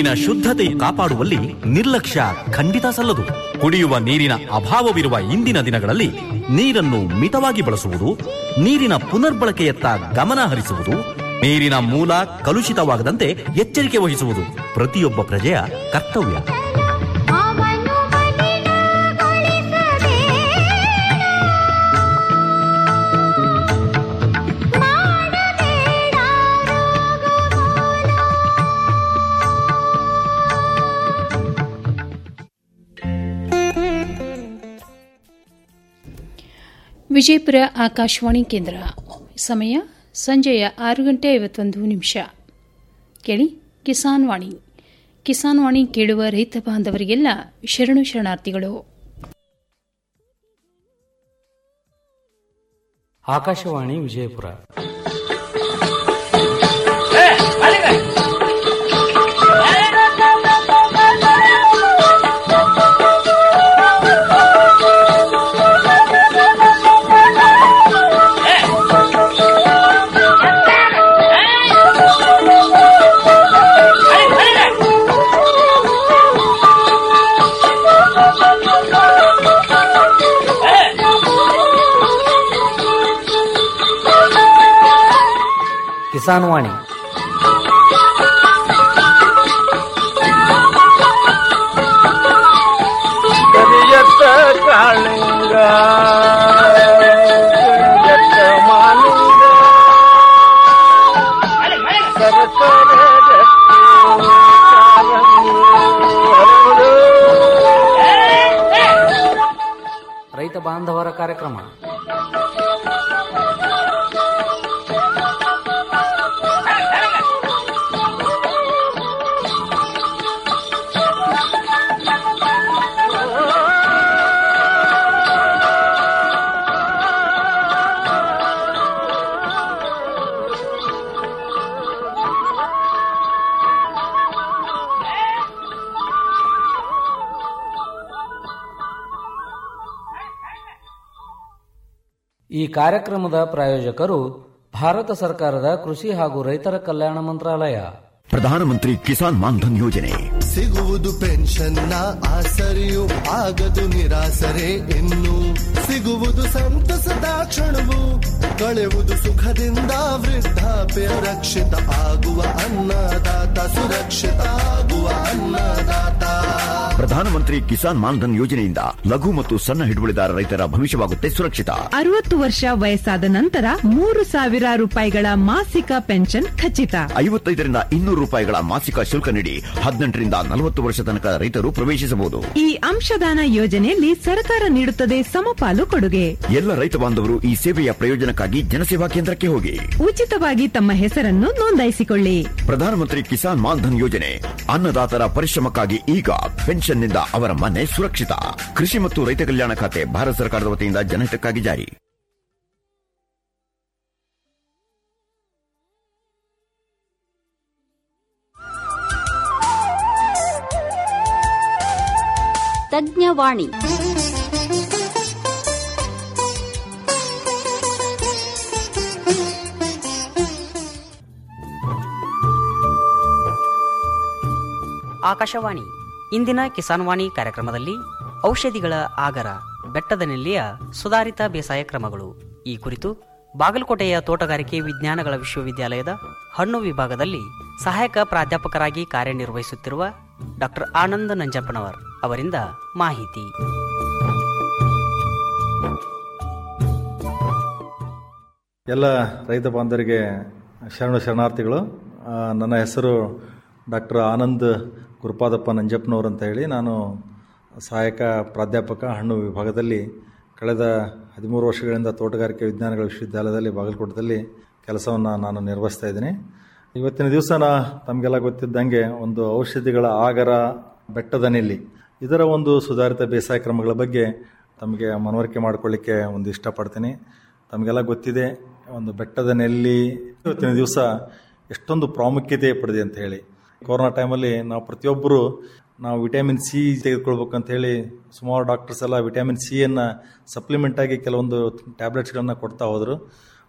ನೀರಿನ ಶುದ್ಧತೆ ಕಾಪಾಡುವಲ್ಲಿ ನಿರ್ಲಕ್ಷ್ಯ ಖಂಡಿತ ಸಲ್ಲದು ಕುಡಿಯುವ ನೀರಿನ ಅಭಾವವಿರುವ ಇಂದಿನ ದಿನಗಳಲ್ಲಿ ನೀರನ್ನು ಮಿತವಾಗಿ ಬಳಸುವುದು ನೀರಿನ ಪುನರ್ಬಳಕೆಯತ್ತ ಗಮನ ಹರಿಸುವುದು ನೀರಿನ ಮೂಲ ಕಲುಷಿತವಾಗದಂತೆ ಎಚ್ಚರಿಕೆ ವಹಿಸುವುದು ಪ್ರತಿಯೊಬ್ಬ ಪ್ರಜೆಯ ಕರ್ತವ್ಯ ಅವನು ಮಲಿನಗೊಳಿಸಬೇಡ. ಮಾಡಬೇಡ ರೋಗಮೂಲ. ವಿಜಯಪುರ ಆಕಾಶವಾಣಿ ಕೇಂದ್ರ ಸಮಯ ಸಂಜೆಯ ಆರು ಗಂಟೆ ಐವತ್ತೊಂದು ನಿಮಿಷ ಕೇಳಿ ಕಿಸಾನ್ ವಾಣಿ ಕಿಸಾನ್ ವಾಣಿ ಕೇಳುವ ರೈತ ಬಾಂಧವರಿಗೆಲ್ಲ ಶರಣು ಶರಣಾರ್ಥಿಗಳು ಆಕಾಶವಾಣಿ ವಿಜಯಪುರ ಕಿಸಾನ್ ವಾಣಿ ಕರಿಯತ್ತ ಕಾಳಿಂಗ ಕರಿಯತ್ತ ಮಾಲಿಂಗ ಸರಸರ ಗಟ್ಟಿ ಕಾಲಂಗಿ ಹರಡು. ರೈತ ಬಾಂಧವರ ಕಾರ್ಯಕ್ರಮ ಈ ಕಾರ್ಯಕ್ರಮದ ಪ್ರಾಯೋಜಕರು ಭಾರತ ಸರ್ಕಾರದ ಕೃಷಿ ಹಾಗೂ ರೈತರ ಕಲ್ಯಾಣ ಮಂತ್ರಾಲಯ ಪ್ರಧಾನಮಂತ್ರಿ ಕಿಸಾನ್ ಮಾನ್ಧನ್ ಯೋಜನೆ ಸಿಗುವುದು ಪೆನ್ಷನ್ನ ಆಸರೆಯು ಆಗದು ನಿರಾಸರೆ ಇನ್ನು ಸಿಗುವುದು ಸಂತಸದ ಕ್ಷಣವು ಕಳೆಯುವುದು ಸುಖದಿಂದ ವೃದ್ಧಾಪ್ಯ ರಕ್ಷಿತ ಆಗುವ ಅನ್ನದಾತ ಸುರಕ್ಷಿತ ಆಗುವ ಅನ್ನದಾತ ಪ್ರಧಾನಮಂತ್ರಿ ಕಿಸಾನ್ ಮಾನ್ಧನ್ ಯೋಜನೆಯಿಂದ ಲಘು ಮತ್ತು ಸಣ್ಣ ಹಿಡುವಳಿದಾರ ರೈತರ ಭವಿಷ್ಯವಾಗುತ್ತೆ ಸುರಕ್ಷಿತ ಅರವತ್ತು ವರ್ಷ ವಯಸ್ಸಾದ ನಂತರ ಮೂರು ಸಾವಿರ ರೂಪಾಯಿಗಳ ಮಾಸಿಕ ಪೆನ್ಷನ್ ಖಚಿತ ಐವತ್ತೈದರಿಂದ ಇನ್ನೂರು ರೂಪಾಯಿಗಳ ಮಾಸಿಕ ಶುಲ್ಕ ನೀಡಿ ಹದಿನೆಂಟರಿಂದ ನಲವತ್ತು ವರ್ಷ ತನಕ ರೈತರು ಪ್ರವೇಶಿಸಬಹುದು ಈ ಅಂಶದಾನ ಯೋಜನೆಯಲ್ಲಿ ಸರ್ಕಾರ ನೀಡುತ್ತದೆ ಸಮಪಾಲು ಕೊಡುಗೆ ಎಲ್ಲ ರೈತ ಬಾಂಧವರು ಈ ಸೇವೆಯ ಪ್ರಯೋಜನಕ್ಕಾಗಿ ಜನಸೇವಾ ಕೇಂದ್ರಕ್ಕೆ ಹೋಗಿ ಉಚಿತವಾಗಿ ತಮ್ಮ ಹೆಸರನ್ನು ನೋಂದಾಯಿಸಿಕೊಳ್ಳಿ ಪ್ರಧಾನಮಂತ್ರಿ ಕಿಸಾನ್ ಮಾನ್ಧನ್ ಯೋಜನೆ ಅನ್ನದಾತರ ಪರಿಶ್ರಮಕ್ಕಾಗಿ ಈಗ ಪೆನ್ಷನ್ನಿಂದ ಅವರ ಮನೆ ಸುರಕ್ಷಿತ ಕೃಷಿ ಮತ್ತು ರೈತ ಕಲ್ಯಾಣ ಖಾತೆ ಭಾರತ ಸರ್ಕಾರದ ವತಿಯಿಂದ ಜನಹಿತಕ್ಕಾಗಿ ಜಾರಿ ತಜ್ಞವಾಣಿ ಆಕಾಶವಾಣಿ ಇಂದಿನ ಕಿಸಾನ್ ವಾಣಿ ಕಾರ್ಯಕ್ರಮದಲ್ಲಿ ಔಷಧಿಗಳ ಆಗರ ಬೆಟ್ಟದ ನೆಲ್ಲಿಯ ಸುಧಾರಿತ ಬೇಸಾಯ ಕ್ರಮಗಳು ಈ ಕುರಿತು ಬಾಗಲಕೋಟೆಯ ತೋಟಗಾರಿಕೆ ವಿಜ್ಞಾನಗಳ ವಿಶ್ವವಿದ್ಯಾಲಯದ ಹಣ್ಣು ವಿಭಾಗದಲ್ಲಿ ಸಹಾಯಕ ಪ್ರಾಧ್ಯಾಪಕರಾಗಿ ಕಾರ್ಯನಿರ್ವಹಿಸುತ್ತಿರುವ ಡಾಕ್ಟರ್ ಆನಂದ್ ನಂಜಪ್ಪನವರ್ ಅವರಿಂದ ಮಾಹಿತಿ ಎಲ್ಲ ರೈತ ಬಾಂಧವರಿಗೆ ಶರಣ ಶರಣಾರ್ಥಿಗಳು ಆ, ನನ್ನ ಹೆಸರು ಡಾಕ್ಟರ್ ಆನಂದ್ ಗುರುಪಾದಪ್ಪ ನಂಜಪ್ಪನವರು ಅಂತ ಹೇಳಿ ನಾನು ಸಹಾಯಕ ಪ್ರಾಧ್ಯಾಪಕ ಹಣ್ಣು ವಿಭಾಗದಲ್ಲಿ ಕಳೆದ ಹದಿಮೂರು ವರ್ಷಗಳಿಂದ ತೋಟಗಾರಿಕೆ ವಿಜ್ಞಾನಗಳ ವಿಶ್ವವಿದ್ಯಾಲಯದಲ್ಲಿ ಬಾಗಲಕೋಟದಲ್ಲಿ ಕೆಲಸವನ್ನು ನಾನು ನಿರ್ವಹಿಸ್ತಾ ಇದ್ದೀನಿ ಇವತ್ತಿನ ದಿವಸ ನಾ ತಮಗೆಲ್ಲ ಗೊತ್ತಿದ್ದಂಗೆ ಒಂದು ಔಷಧಿಗಳ ಆಗರ ಬೆಟ್ಟದ ನೆಲ್ಲಿ ಇದರ ಒಂದು ಸುಧಾರಿತ ಬೇಸಾಯ ಕ್ರಮಗಳ ಬಗ್ಗೆ ತಮಗೆ ಮನವರಿಕೆ ಮಾಡಿಕೊಳ್ಳಿಕ್ಕೆ ಒಂದು ಇಷ್ಟಪಡ್ತೀನಿ ತಮಗೆಲ್ಲ ಗೊತ್ತಿದೆ ಒಂದು ಬೆಟ್ಟದ ನೆಲ್ಲಿ ಇವತ್ತಿನ ದಿವಸ ಎಷ್ಟೊಂದು ಪ್ರಾಮುಖ್ಯತೆ ಪಡೆದಿದೆ ಅಂತ ಹೇಳಿ ಕೊರೋನಾ ಟೈಮಲ್ಲಿ ನಾವು ಪ್ರತಿಯೊಬ್ಬರು ನಾವು ವಿಟಮಿನ್ ಸಿ ತೆಗೆದುಕೊಳ್ಬೇಕು ಅಂತ ಹೇಳಿ ಸುಮಾರು ಡಾಕ್ಟರ್ಸ್ ಎಲ್ಲ ವಿಟಮಿನ್ ಸಿಯನ್ನು ಸಪ್ಲಿಮೆಂಟ್ ಆಗಿ ಕೆಲವೊಂದು ಟ್ಯಾಬ್ಲೆಟ್ಸ್ಗಳನ್ನ ಕೊಡ್ತಾ ಹೋದರು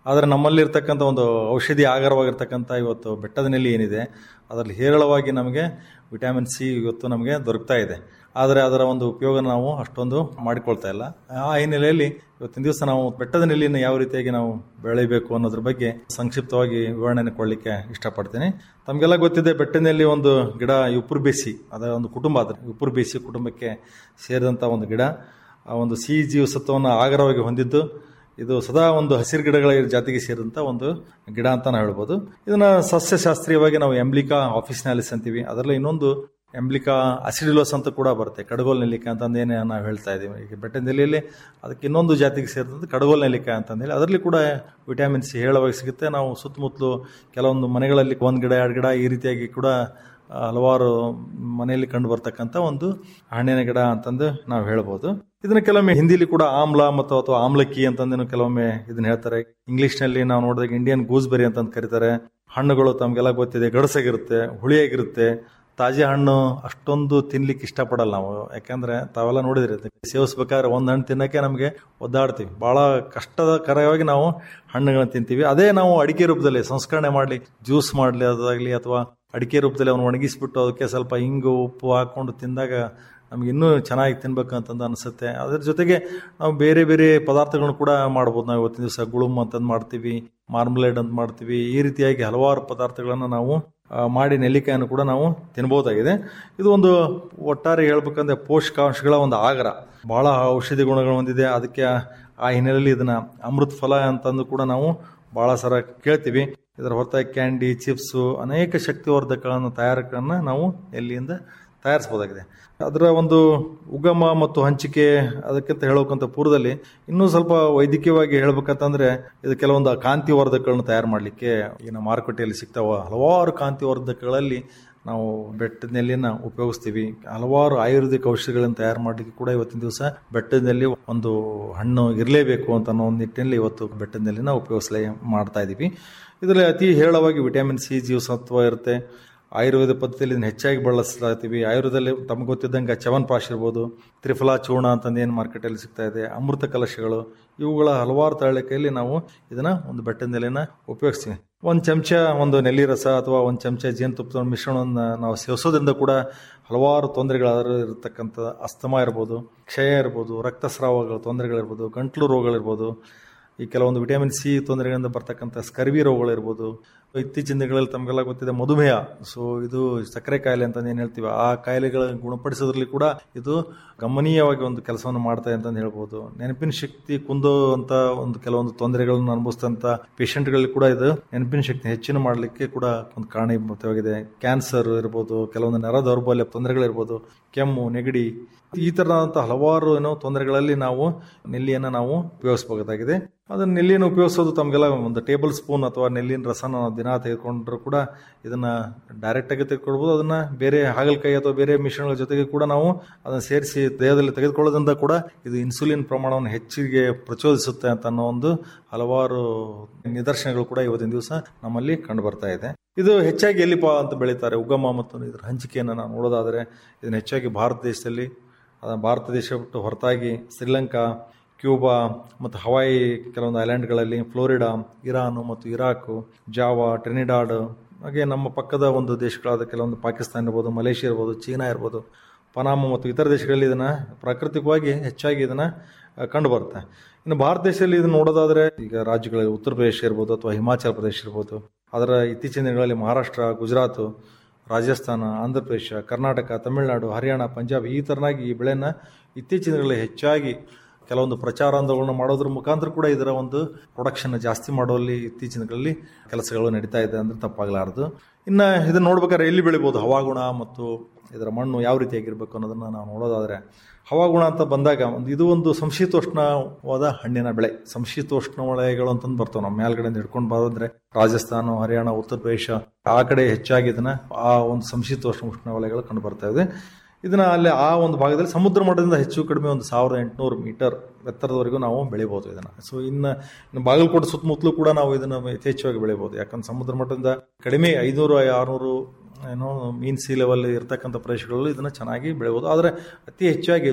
ಆದರೆ ನಮ್ಮಲ್ಲಿ ಇರ್ತಕ್ಕಂಥ ಒಂದು ಔಷಧಿ ಆಗರವಾಗಿರ್ತಕ್ಕಂಥ ಇವತ್ತು ಬೆಟ್ಟದ ನೆಲ್ಲಿ ಏನಿದೆ ಅದರಲ್ಲಿ ಹೇರಳವಾಗಿ ನಮಗೆ ವಿಟಮಿನ್ ಸಿ ಇವತ್ತು ನಮಗೆ ದೊರಕ್ತಾ ಇದೆ ಆದರೆ ಅದರ ಒಂದು ಉಪಯೋಗ ನಾವು ಅಷ್ಟೊಂದು ಮಾಡಿಕೊಳ್ತಾ ಇಲ್ಲ ಆ ಹಿನ್ನೆಲೆಯಲ್ಲಿ ಇವತ್ತಿನ ದಿವಸ ನಾವು ಬೆಟ್ಟದ ನೆಲ್ಲಿನ ಯಾವ ರೀತಿಯಾಗಿ ನಾವು ಬೆಳಿಬೇಕು ಅನ್ನೋದ್ರ ಬಗ್ಗೆ ಸಂಕ್ಷಿಪ್ತವಾಗಿ ವಿವರಣೆ ಕೊಡಲಿಕ್ಕೆ ಇಷ್ಟಪಡ್ತೀನಿ ತಮಗೆಲ್ಲ ಗೊತ್ತಿದೆ ಬೆಟ್ಟದಲ್ಲಿ ಒಂದು ಗಿಡ ಉಪ್ಪುರು ಬೇಸಿ ಅದರ ಒಂದು ಕುಟುಂಬ ಅದ್ರ ಉಪ್ಪುರು ಬೇಸಿ ಕುಟುಂಬಕ್ಕೆ ಸೇರಿದಂಥ ಒಂದು ಗಿಡ ಆ ಒಂದು ಸಿಹಿ ಜೀವಸತ್ವವನ್ನು ಆಗರವಾಗಿ ಹೊಂದಿದ್ದು ಇದು ಸದಾ ಒಂದು ಹಸಿರು ಗಿಡಗಳ ಜಾತಿಗೆ ಸೇರಿದಂಥ ಒಂದು ಗಿಡ ಅಂತ ನಾವು ಹೇಳ್ಬೋದು ಇದನ್ನ ಸಸ್ಯಶಾಸ್ತ್ರೀಯವಾಗಿ ನಾವು ಎಂಬ್ಲಿಕಾ ಆಫೀಸ್ನಾಲಿಸ್ ಅಂತೀವಿ ಅದರಲ್ಲಿ ಇನ್ನೊಂದು ಎಂಬ್ಲಿಕಾ ಅಸಿಡಿಲೋಸ್ ಅಂತ ಕೂಡ ಬರುತ್ತೆ ಕಡಗೋಲ್ ನೆಲ್ಲಿಕಾಯಿ ಅಂತಂದೇನೆ ನಾವು ಹೇಳ್ತಾ ಇದ್ದೀವಿ ಈಗ ಬೆಟ್ಟ ನೆಲ್ಲಿಯಲ್ಲಿ ಅದಕ್ಕೆ ಇನ್ನೊಂದು ಜಾತಿಗೆ ಸೇರಿದಂತೆ ಕಡಗೋಲ್ ನೆಲ್ಲಿಕಾಯಿ ಅಂತಂದೇಳಿ ಅದರಲ್ಲಿ ಕೂಡ ವಿಟಮಿನ್ ಸಿ ಹೇಳವಾಗಿ ಸಿಗುತ್ತೆ ನಾವು ಸುತ್ತಮುತ್ತಲು ಕೆಲವೊಂದು ಮನೆಗಳಲ್ಲಿ ಒಂದು ಗಿಡ ಎರಡು ಗಿಡ ಈ ರೀತಿಯಾಗಿ ಕೂಡ ಹಲವಾರು ಮನೆಯಲ್ಲಿ ಕಂಡು ಬರ್ತಕ್ಕಂಥ ಒಂದು ಹಣ್ಣಿನ ಗಿಡ ಅಂತಂದು ನಾವು ಹೇಳ್ಬೋದು ಇದನ್ನ ಕೆಲವೊಮ್ಮೆ ಹಿಂದಿಲಿ ಕೂಡ ಆಮ್ಲ ಮತ್ತು ಅಥವಾ ಆಮ್ಲಕ್ಕಿ ಅಂತಂದೇನು ಕೆಲವೊಮ್ಮೆ ಇದನ್ನ ಹೇಳ್ತಾರೆ ಇಂಗ್ಲಿಷ್ನಲ್ಲಿ ನಾವು ನೋಡಿದಾಗ ಇಂಡಿಯನ್ ಗೂಸ್ಬೆರಿ ಅಂತಂದು ಕರೀತಾರೆ ಹಣ್ಣುಗಳು ತಮಗೆಲ್ಲ ಗೊತ್ತಿದೆ ಗಡಸಾಗಿರುತ್ತೆ ಹುಳಿಯಾಗಿರುತ್ತೆ ತಾಜಾ ಹಣ್ಣು ಅಷ್ಟೊಂದು ತಿನ್ಲಿಕ್ಕೆ ಇಷ್ಟಪಡಲ್ಲ ನಾವು ಯಾಕಂದ್ರೆ ತಾವೆಲ್ಲ ನೋಡಿದ್ರಿ ಸೇವಿಸ್ಬೇಕಾದ್ರೆ ಒಂದು ಹಣ್ಣು ತಿನ್ನಕ್ಕೆ ನಮಗೆ ಒದ್ದಾಡ್ತೀವಿ ಬಹಳ ಕಷ್ಟದ ಕರವಾಗಿ ನಾವು ಹಣ್ಣುಗಳನ್ನ ತಿಂತೀವಿ ಅದೇ ನಾವು ಅಡಿಕೆ ರೂಪದಲ್ಲಿ ಸಂಸ್ಕರಣೆ ಮಾಡಲಿ ಜ್ಯೂಸ್ ಮಾಡಲಿ ಅದಾಗಲಿ ಅಥವಾ ಅಡಿಕೆ ರೂಪದಲ್ಲಿ ಅವನು ಒಣಗಿಸ್ಬಿಟ್ಟು ಅದಕ್ಕೆ ಸ್ವಲ್ಪ ಹಿಂಗು ಉಪ್ಪು ಹಾಕೊಂಡು ತಿಂದಾಗ ನಮ್ಗೆ ಇನ್ನೂ ಚೆನ್ನಾಗಿ ತಿನ್ಬೇಕು ಅಂತಂದು ಅನಿಸುತ್ತೆ ಅದ್ರ ಜೊತೆಗೆ ನಾವು ಬೇರೆ ಬೇರೆ ಪದಾರ್ಥಗಳನ್ನು ಕೂಡ ಮಾಡ್ಬೋದು ನಾವು ಇವತ್ತಿನ ದಿವಸ ಗುಳುಮ್ ಅಂತಂದು ಮಾಡ್ತೀವಿ ಮಾರ್ಮಲೇಡ್ ಅಂತ ಮಾಡ್ತೀವಿ ಈ ರೀತಿಯಾಗಿ ಹಲವಾರು ಪದಾರ್ಥಗಳನ್ನು ನಾವು ಆ, ಮಾಡಿ ನೆಲ್ಲಿಕಾಯನ್ನು ಕೂಡ ನಾವು ತಿನ್ಬೋದಾಗಿದೆ ಇದು ಒಂದು ಒಟ್ಟಾರೆ ಹೇಳ್ಬೇಕಂದ್ರೆ ಪೋಷಕಾಂಶಗಳ ಒಂದು ಆಗರ ಬಹಳ ಔಷಧಿ ಗುಣಗಳು ಹೊಂದಿದೆ ಅದಕ್ಕೆ ಆ ಹಿನ್ನೆಲೆಯಲ್ಲಿ ಇದನ್ನ ಅಮೃತ ಫಲ ಅಂತಂದು ಕೂಡ ನಾವು ಬಹಳ ಸಲ ಕೇಳ್ತೀವಿ ಇದರ ಹೊರತಾಗಿ ಕ್ಯಾಂಡಿ ಚಿಪ್ಸು ಅನೇಕ ಶಕ್ತಿವರ್ಧಕಗಳನ್ನು ತಯಾರಕಗಳನ್ನು ನಾವು ಎಲ್ಲಿಯಿಂದ ತಯಾರಿಸಬಹುದಾಗಿದೆ ಅದರ ಒಂದು ಉಗಮ ಮತ್ತು ಹಂಚಿಕೆ ಅದಕ್ಕಿಂತ ಹೇಳೋಕಂತ ಪೂರ್ವದಲ್ಲಿ ಇನ್ನೂ ಸ್ವಲ್ಪ ವೈದ್ಯಕೀಯವಾಗಿ ಹೇಳ್ಬೇಕಂತಂದ್ರೆ ಇದು ಕೆಲವೊಂದು ಕಾಂತಿವರ್ಧಕಗಳನ್ನು ತಯಾರು ಮಾಡಲಿಕ್ಕೆ ಈಗ ಮಾರುಕಟ್ಟೆಯಲ್ಲಿ ಸಿಗ್ತಾವ ಹಲವಾರು ಕಾಂತಿವರ್ಧಕಗಳಲ್ಲಿ ನಾವು ಬೆಟ್ಟದ ನೆಲ್ಲಿನ ಉಪಯೋಗಿಸ್ತೀವಿ ಹಲವಾರು ಆಯುರ್ವೇದಿಕ್ ಔಷಧಿಗಳನ್ನು ತಯಾರು ಮಾಡಲಿಕ್ಕೆ ಕೂಡ ಇವತ್ತಿನ ದಿವಸ ಬೆಟ್ಟದ ನೆಲ್ಲಿ ಒಂದು ಹಣ್ಣು ಇರಲೇಬೇಕು ಅಂತ ಅನ್ನೋ ಒಂದು ನಿಟ್ಟಿನಲ್ಲಿ ಇವತ್ತು ಬೆಟ್ಟದ ನೆಲ್ಲಿನ ಉಪಯೋಗಿಸಲೇ ಮಾಡ್ತಾ ಇದ್ದೀವಿ ಇದರಲ್ಲಿ ಅತಿ ಹೇರಳವಾಗಿ ವಿಟಮಿನ್ ಸಿ ಜೀವಸತ್ವ ಇರುತ್ತೆ ಆಯುರ್ವೇದ ಪದ್ಧತಿಯಲ್ಲಿ ಇದನ್ನ ಹೆಚ್ಚಾಗಿ ಬಳಸ್ಲಾಗ್ತೀವಿ ಆಯುರ್ವೇದದಲ್ಲಿ ತಮಗೆ ಗೊತ್ತಿದ್ದಂಗೆ ಚವನ್ಪ್ರಾಶ್ ಇರ್ಬೋದು ತ್ರಿಫಲಾ ಚೂರ್ಣ ಅಂತಂದು ಏನು ಮಾರ್ಕೆಟಲ್ಲಿ ಸಿಗ್ತಾ ಇದೆ ಅಮೃತ ಕಲಶಗಳು ಇವುಗಳ ಹಲವಾರು ತರಳಿಕೆಯಲ್ಲಿ ನಾವು ಇದನ್ನ ಒಂದು ಬೆಟ್ಟದ ನೆಲೆನ ಉಪಯೋಗಿಸ್ತೀವಿ ಒಂದು ಚಮಚ ಒಂದು ನೆಲ್ಲಿ ರಸ ಅಥವಾ ಒಂದು ಚಮಚ ಜೇನುತುಪ್ಪದ ಮಿಶ್ರಣವನ್ನು ನಾವು ಸೇವಿಸೋದ್ರಿಂದ ಕೂಡ ಹಲವಾರು ತೊಂದರೆಗಳಾದರೂ ಇರತಕ್ಕಂಥ ಅಸ್ತಮ ಇರ್ಬೋದು ಕ್ಷಯ ಇರ್ಬೋದು ರಕ್ತಸ್ರಾವಗಳ ತೊಂದರೆಗಳಿರ್ಬೋದು ಗಂಟ್ಲು ರೋಗಗಳಿರ್ಬೋದು ಈ ಕೆಲವೊಂದು ವಿಟಮಿನ್ ಸಿ ತೊಂದರೆಗಳಿಂದ ಬರ್ತಕ್ಕಂಥ ಸ್ಕರ್ವಿ ರೋಗಗಳಿರ್ಬೋದು ಇತ್ತೀಚಿನ ದಿನಗಳಲ್ಲಿ ತಮಗೆಲ್ಲ ಗೊತ್ತಿದೆ ಮಧುಮೇಹ ಸೊ ಇದು ಸಕ್ಕರೆ ಕಾಯಿಲೆ ಅಂತ ಏನು ಹೇಳ್ತೀವಿ ಆ ಕಾಯಿಲೆಗಳ ಗುಣಪಡಿಸೋದ್ರಲ್ಲಿ ಕೂಡ ಇದು ಗಮನೀಯವಾಗಿ ಒಂದು ಕೆಲಸವನ್ನು ಮಾಡ್ತಾ ಇದೆ ಅಂತ ಹೇಳ್ಬೋದು ನೆನಪಿನ ಶಕ್ತಿ ಕುಂದುವಂತ ಒಂದು ಕೆಲವೊಂದು ತೊಂದರೆಗಳನ್ನು ಅನುಭವಿಸಿದಂತ ಪೇಷಂಟ್ಗಳಲ್ಲಿ ಕೂಡ ಇದು ನೆನಪಿನ ಶಕ್ತಿ ಹೆಚ್ಚಿನ ಮಾಡಲಿಕ್ಕೆ ಕೂಡ ಒಂದು ಕಾರಣೀಭೂತವಾಗಿದೆ ಕ್ಯಾನ್ಸರ್ ಇರ್ಬೋದು ಕೆಲವೊಂದು ನರ ದೌರ್ಬಲ್ಯ ತೊಂದರೆಗಳಿರ್ಬೋದು ಕೆಮ್ಮು ನೆಗಡಿ ಈ ತರದಂತ ಹಲವಾರು ಏನೋ ತೊಂದರೆಗಳಲ್ಲಿ ನಾವು ನೆಲ್ಲಿಯನ್ನು ನಾವು ಉಪಯೋಗಿಸಬಹುದಾಗಿದೆ ಅದನ್ನ ನೆಲ್ಲಿಯನ್ನು ಉಪಯೋಗಿಸೋದು ತಮಗೆಲ್ಲ ಒಂದು ಟೇಬಲ್ ಸ್ಪೂನ್ ಅಥವಾ ನೆಲ್ಲಿನ ರಸನ ನಾವು ದಿನ ತೆಗೆದುಕೊಂಡ್ರು ಕೂಡ ಇದನ್ನ ಡೈರೆಕ್ಟ್ ಆಗಿ ತೆಗೆದುಕೊಳ್ಬೋದು ಅದನ್ನ ಬೇರೆ ಹಾಗಲಕಾಯಿ ಅಥವಾ ಬೇರೆ ಮಿಶ್ರಣಗಳ ಜೊತೆಗೆ ಕೂಡ ನಾವು ಅದನ್ನ ಸೇರಿಸಿ ದೇಹದಲ್ಲಿ ತೆಗೆದುಕೊಳ್ಳೋದ್ರಿಂದ ಕೂಡ ಇದು ಇನ್ಸುಲಿನ್ ಪ್ರಮಾಣವನ್ನು ಹೆಚ್ಚಿಗೆ ಪ್ರಚೋದಿಸುತ್ತೆ ಅಂತ ಅನ್ನೋ ಒಂದು ಹಲವಾರು ನಿದರ್ಶನಗಳು ಕೂಡ ಇವತ್ತಿನ ದಿವಸ ನಮ್ಮಲ್ಲಿ ಕಂಡು ಬರ್ತಾ ಇದೆ ಇದು ಹೆಚ್ಚಾಗಿ ಎಲ್ಲಿಪ ಅಂತ ಬೆಳೀತಾರೆ ಉಗಮ ಮತ್ತು ಇದರ ಹಂಚಿಕೆಯನ್ನು ನಾವು ನೋಡೋದಾದರೆ ಇದನ್ನ ಹೆಚ್ಚಾಗಿ ಭಾರತ ದೇಶದಲ್ಲಿ ಅದನ್ನ ಭಾರತ ದೇಶ ಬಿಟ್ಟು ಹೊರತಾಗಿ ಶ್ರೀಲಂಕಾ ಕ್ಯೂಬಾ ಮತ್ತು ಹವಾಯಿ ಕೆಲವೊಂದು ಐಲ್ಯಾಂಡ್ಗಳಲ್ಲಿ ಫ್ಲೋರಿಡಾ ಇರಾನು ಮತ್ತು ಇರಾಕು ಜಾವಾ ಟ್ರಿನಿಡಾಡ್ ಹಾಗೆ ನಮ್ಮ ಪಕ್ಕದ ಒಂದು ದೇಶಗಳಾದ ಕೆಲವೊಂದು ಪಾಕಿಸ್ತಾನ ಇರ್ಬೋದು ಮಲೇಷಿಯಾ ಇರ್ಬೋದು ಚೀನಾ ಇರ್ಬೋದು ಪನಾಮ ಮತ್ತು ಇತರ ದೇಶಗಳಲ್ಲಿ ಇದನ್ನು ಪ್ರಾಕೃತಿಕವಾಗಿ ಹೆಚ್ಚಾಗಿ ಇದನ್ನು ಕಂಡು ಬರುತ್ತೆ ಇನ್ನು ಭಾರತ ದೇಶದಲ್ಲಿ ಇದನ್ನು ನೋಡೋದಾದರೆ ಈಗ ರಾಜ್ಯಗಳಲ್ಲಿ ಉತ್ತರ ಪ್ರದೇಶ ಇರ್ಬೋದು ಅಥವಾ ಹಿಮಾಚಲ ಪ್ರದೇಶ ಇರ್ಬೋದು ಅದರ ಇತ್ತೀಚಿನ ದಿನಗಳಲ್ಲಿ ಮಹಾರಾಷ್ಟ್ರ ಗುಜರಾತ್ ರಾಜಸ್ಥಾನ ಆಂಧ್ರ ಪ್ರದೇಶ ಕರ್ನಾಟಕ ತಮಿಳುನಾಡು ಹರಿಯಾಣ ಪಂಜಾಬ್ ಈ ತರನಾಗಿ ಈ ಬೆಳೆನ ಇತ್ತೀಚಿನ ದಿನಗಳಲ್ಲಿ ಹೆಚ್ಚಾಗಿ ಕೆಲವೊಂದು ಪ್ರಚಾರಾಂದೋಲನ ಮಾಡೋದ್ರ ಮುಖಾಂತರ ಕೂಡ ಇದರ ಒಂದು ಪ್ರೊಡಕ್ಷನ್ ಜಾಸ್ತಿ ಮಾಡುವಲ್ಲಿ ಇತ್ತೀಚಿನ ದಿನಗಳಲ್ಲಿ ಕೆಲಸಗಳು ನಡೀತಾ ಇದೆ ಅಂದ್ರೆ ತಪ್ಪಾಗಲಾರದು ಇನ್ನು ಇದನ್ನ ನೋಡ್ಬೇಕಾದ್ರೆ ಎಲ್ಲಿ ಬೆಳಿಬೋದು ಹವಾಗುಣ ಮತ್ತು ಇದರ ಮಣ್ಣು ಯಾವ ರೀತಿಯಾಗಿರ್ಬೇಕು ಅನ್ನೋದನ್ನ ನಾವು ನೋಡೋದಾದ್ರೆ ಹವಾಗುಣ ಅಂತ ಬಂದಾಗ ಒಂದು ಇದು ಒಂದು ಸಂಶೀತೋಷ್ಣವಾದ ಹಣ್ಣಿನ ಬೆಳೆ ಸಂಶೀತೋಷ್ಣ ವಲಯಗಳು ಅಂತಂದು ಬರ್ತವೆ ನಮ್ಮ ಮೇಲ್ಗಡೆಯಿಂದ ಹಿಡ್ಕೊಂಡು ಬರೋದ್ರೆ ರಾಜಸ್ಥಾನ ಹರಿಯಾಣ ಉತ್ತರ ಪ್ರದೇಶ ಆ ಕಡೆ ಹೆಚ್ಚಾಗಿ ಇದನ್ನ ಆ ಒಂದು ಸಂಶೀತೋಷ್ಣ ಉಷ್ಣ ವಲಯಗಳು ಕಂಡು ಬರ್ತಾ ಇದೆ ಇದನ್ನ ಅಲ್ಲಿ ಆ ಒಂದು ಭಾಗದಲ್ಲಿ ಸಮುದ್ರ ಮಟ್ಟದಿಂದ ಹೆಚ್ಚು ಕಡಿಮೆ ಒಂದು ಸಾವಿರದ ಎಂಟುನೂರು ಮೀಟರ್ ಎತ್ತರದವರೆಗೂ ನಾವು ಬೆಳಿಬೋದು ಇದನ್ನ ಸೊ ಇನ್ನು ಇನ್ನು ಬಾಗಲಕೋಟೆ ಸುತ್ತಮುತ್ತಲೂ ಕೂಡ ನಾವು ಇದನ್ನ ಯಥೇಚ್ಛವಾಗಿ ಬೆಳಿಬೋದು ಯಾಕಂದ್ರೆ ಸಮುದ್ರ ಮಟ್ಟದಿಂದ ಕಡಿಮೆ ಐನೂರು ಆರುನೂರು ಏನೋ ಮೀನ್ ಸಿ ಲೆವೆಲ್ ಇರ್ತಕ್ಕಂಥ ಪ್ರದೇಶಗಳಲ್ಲಿ ಇದನ್ನ ಚೆನ್ನಾಗಿ ಬೆಳಿಬೋದು ಆದರೆ ಅತಿ ಹೆಚ್ಚಾಗಿ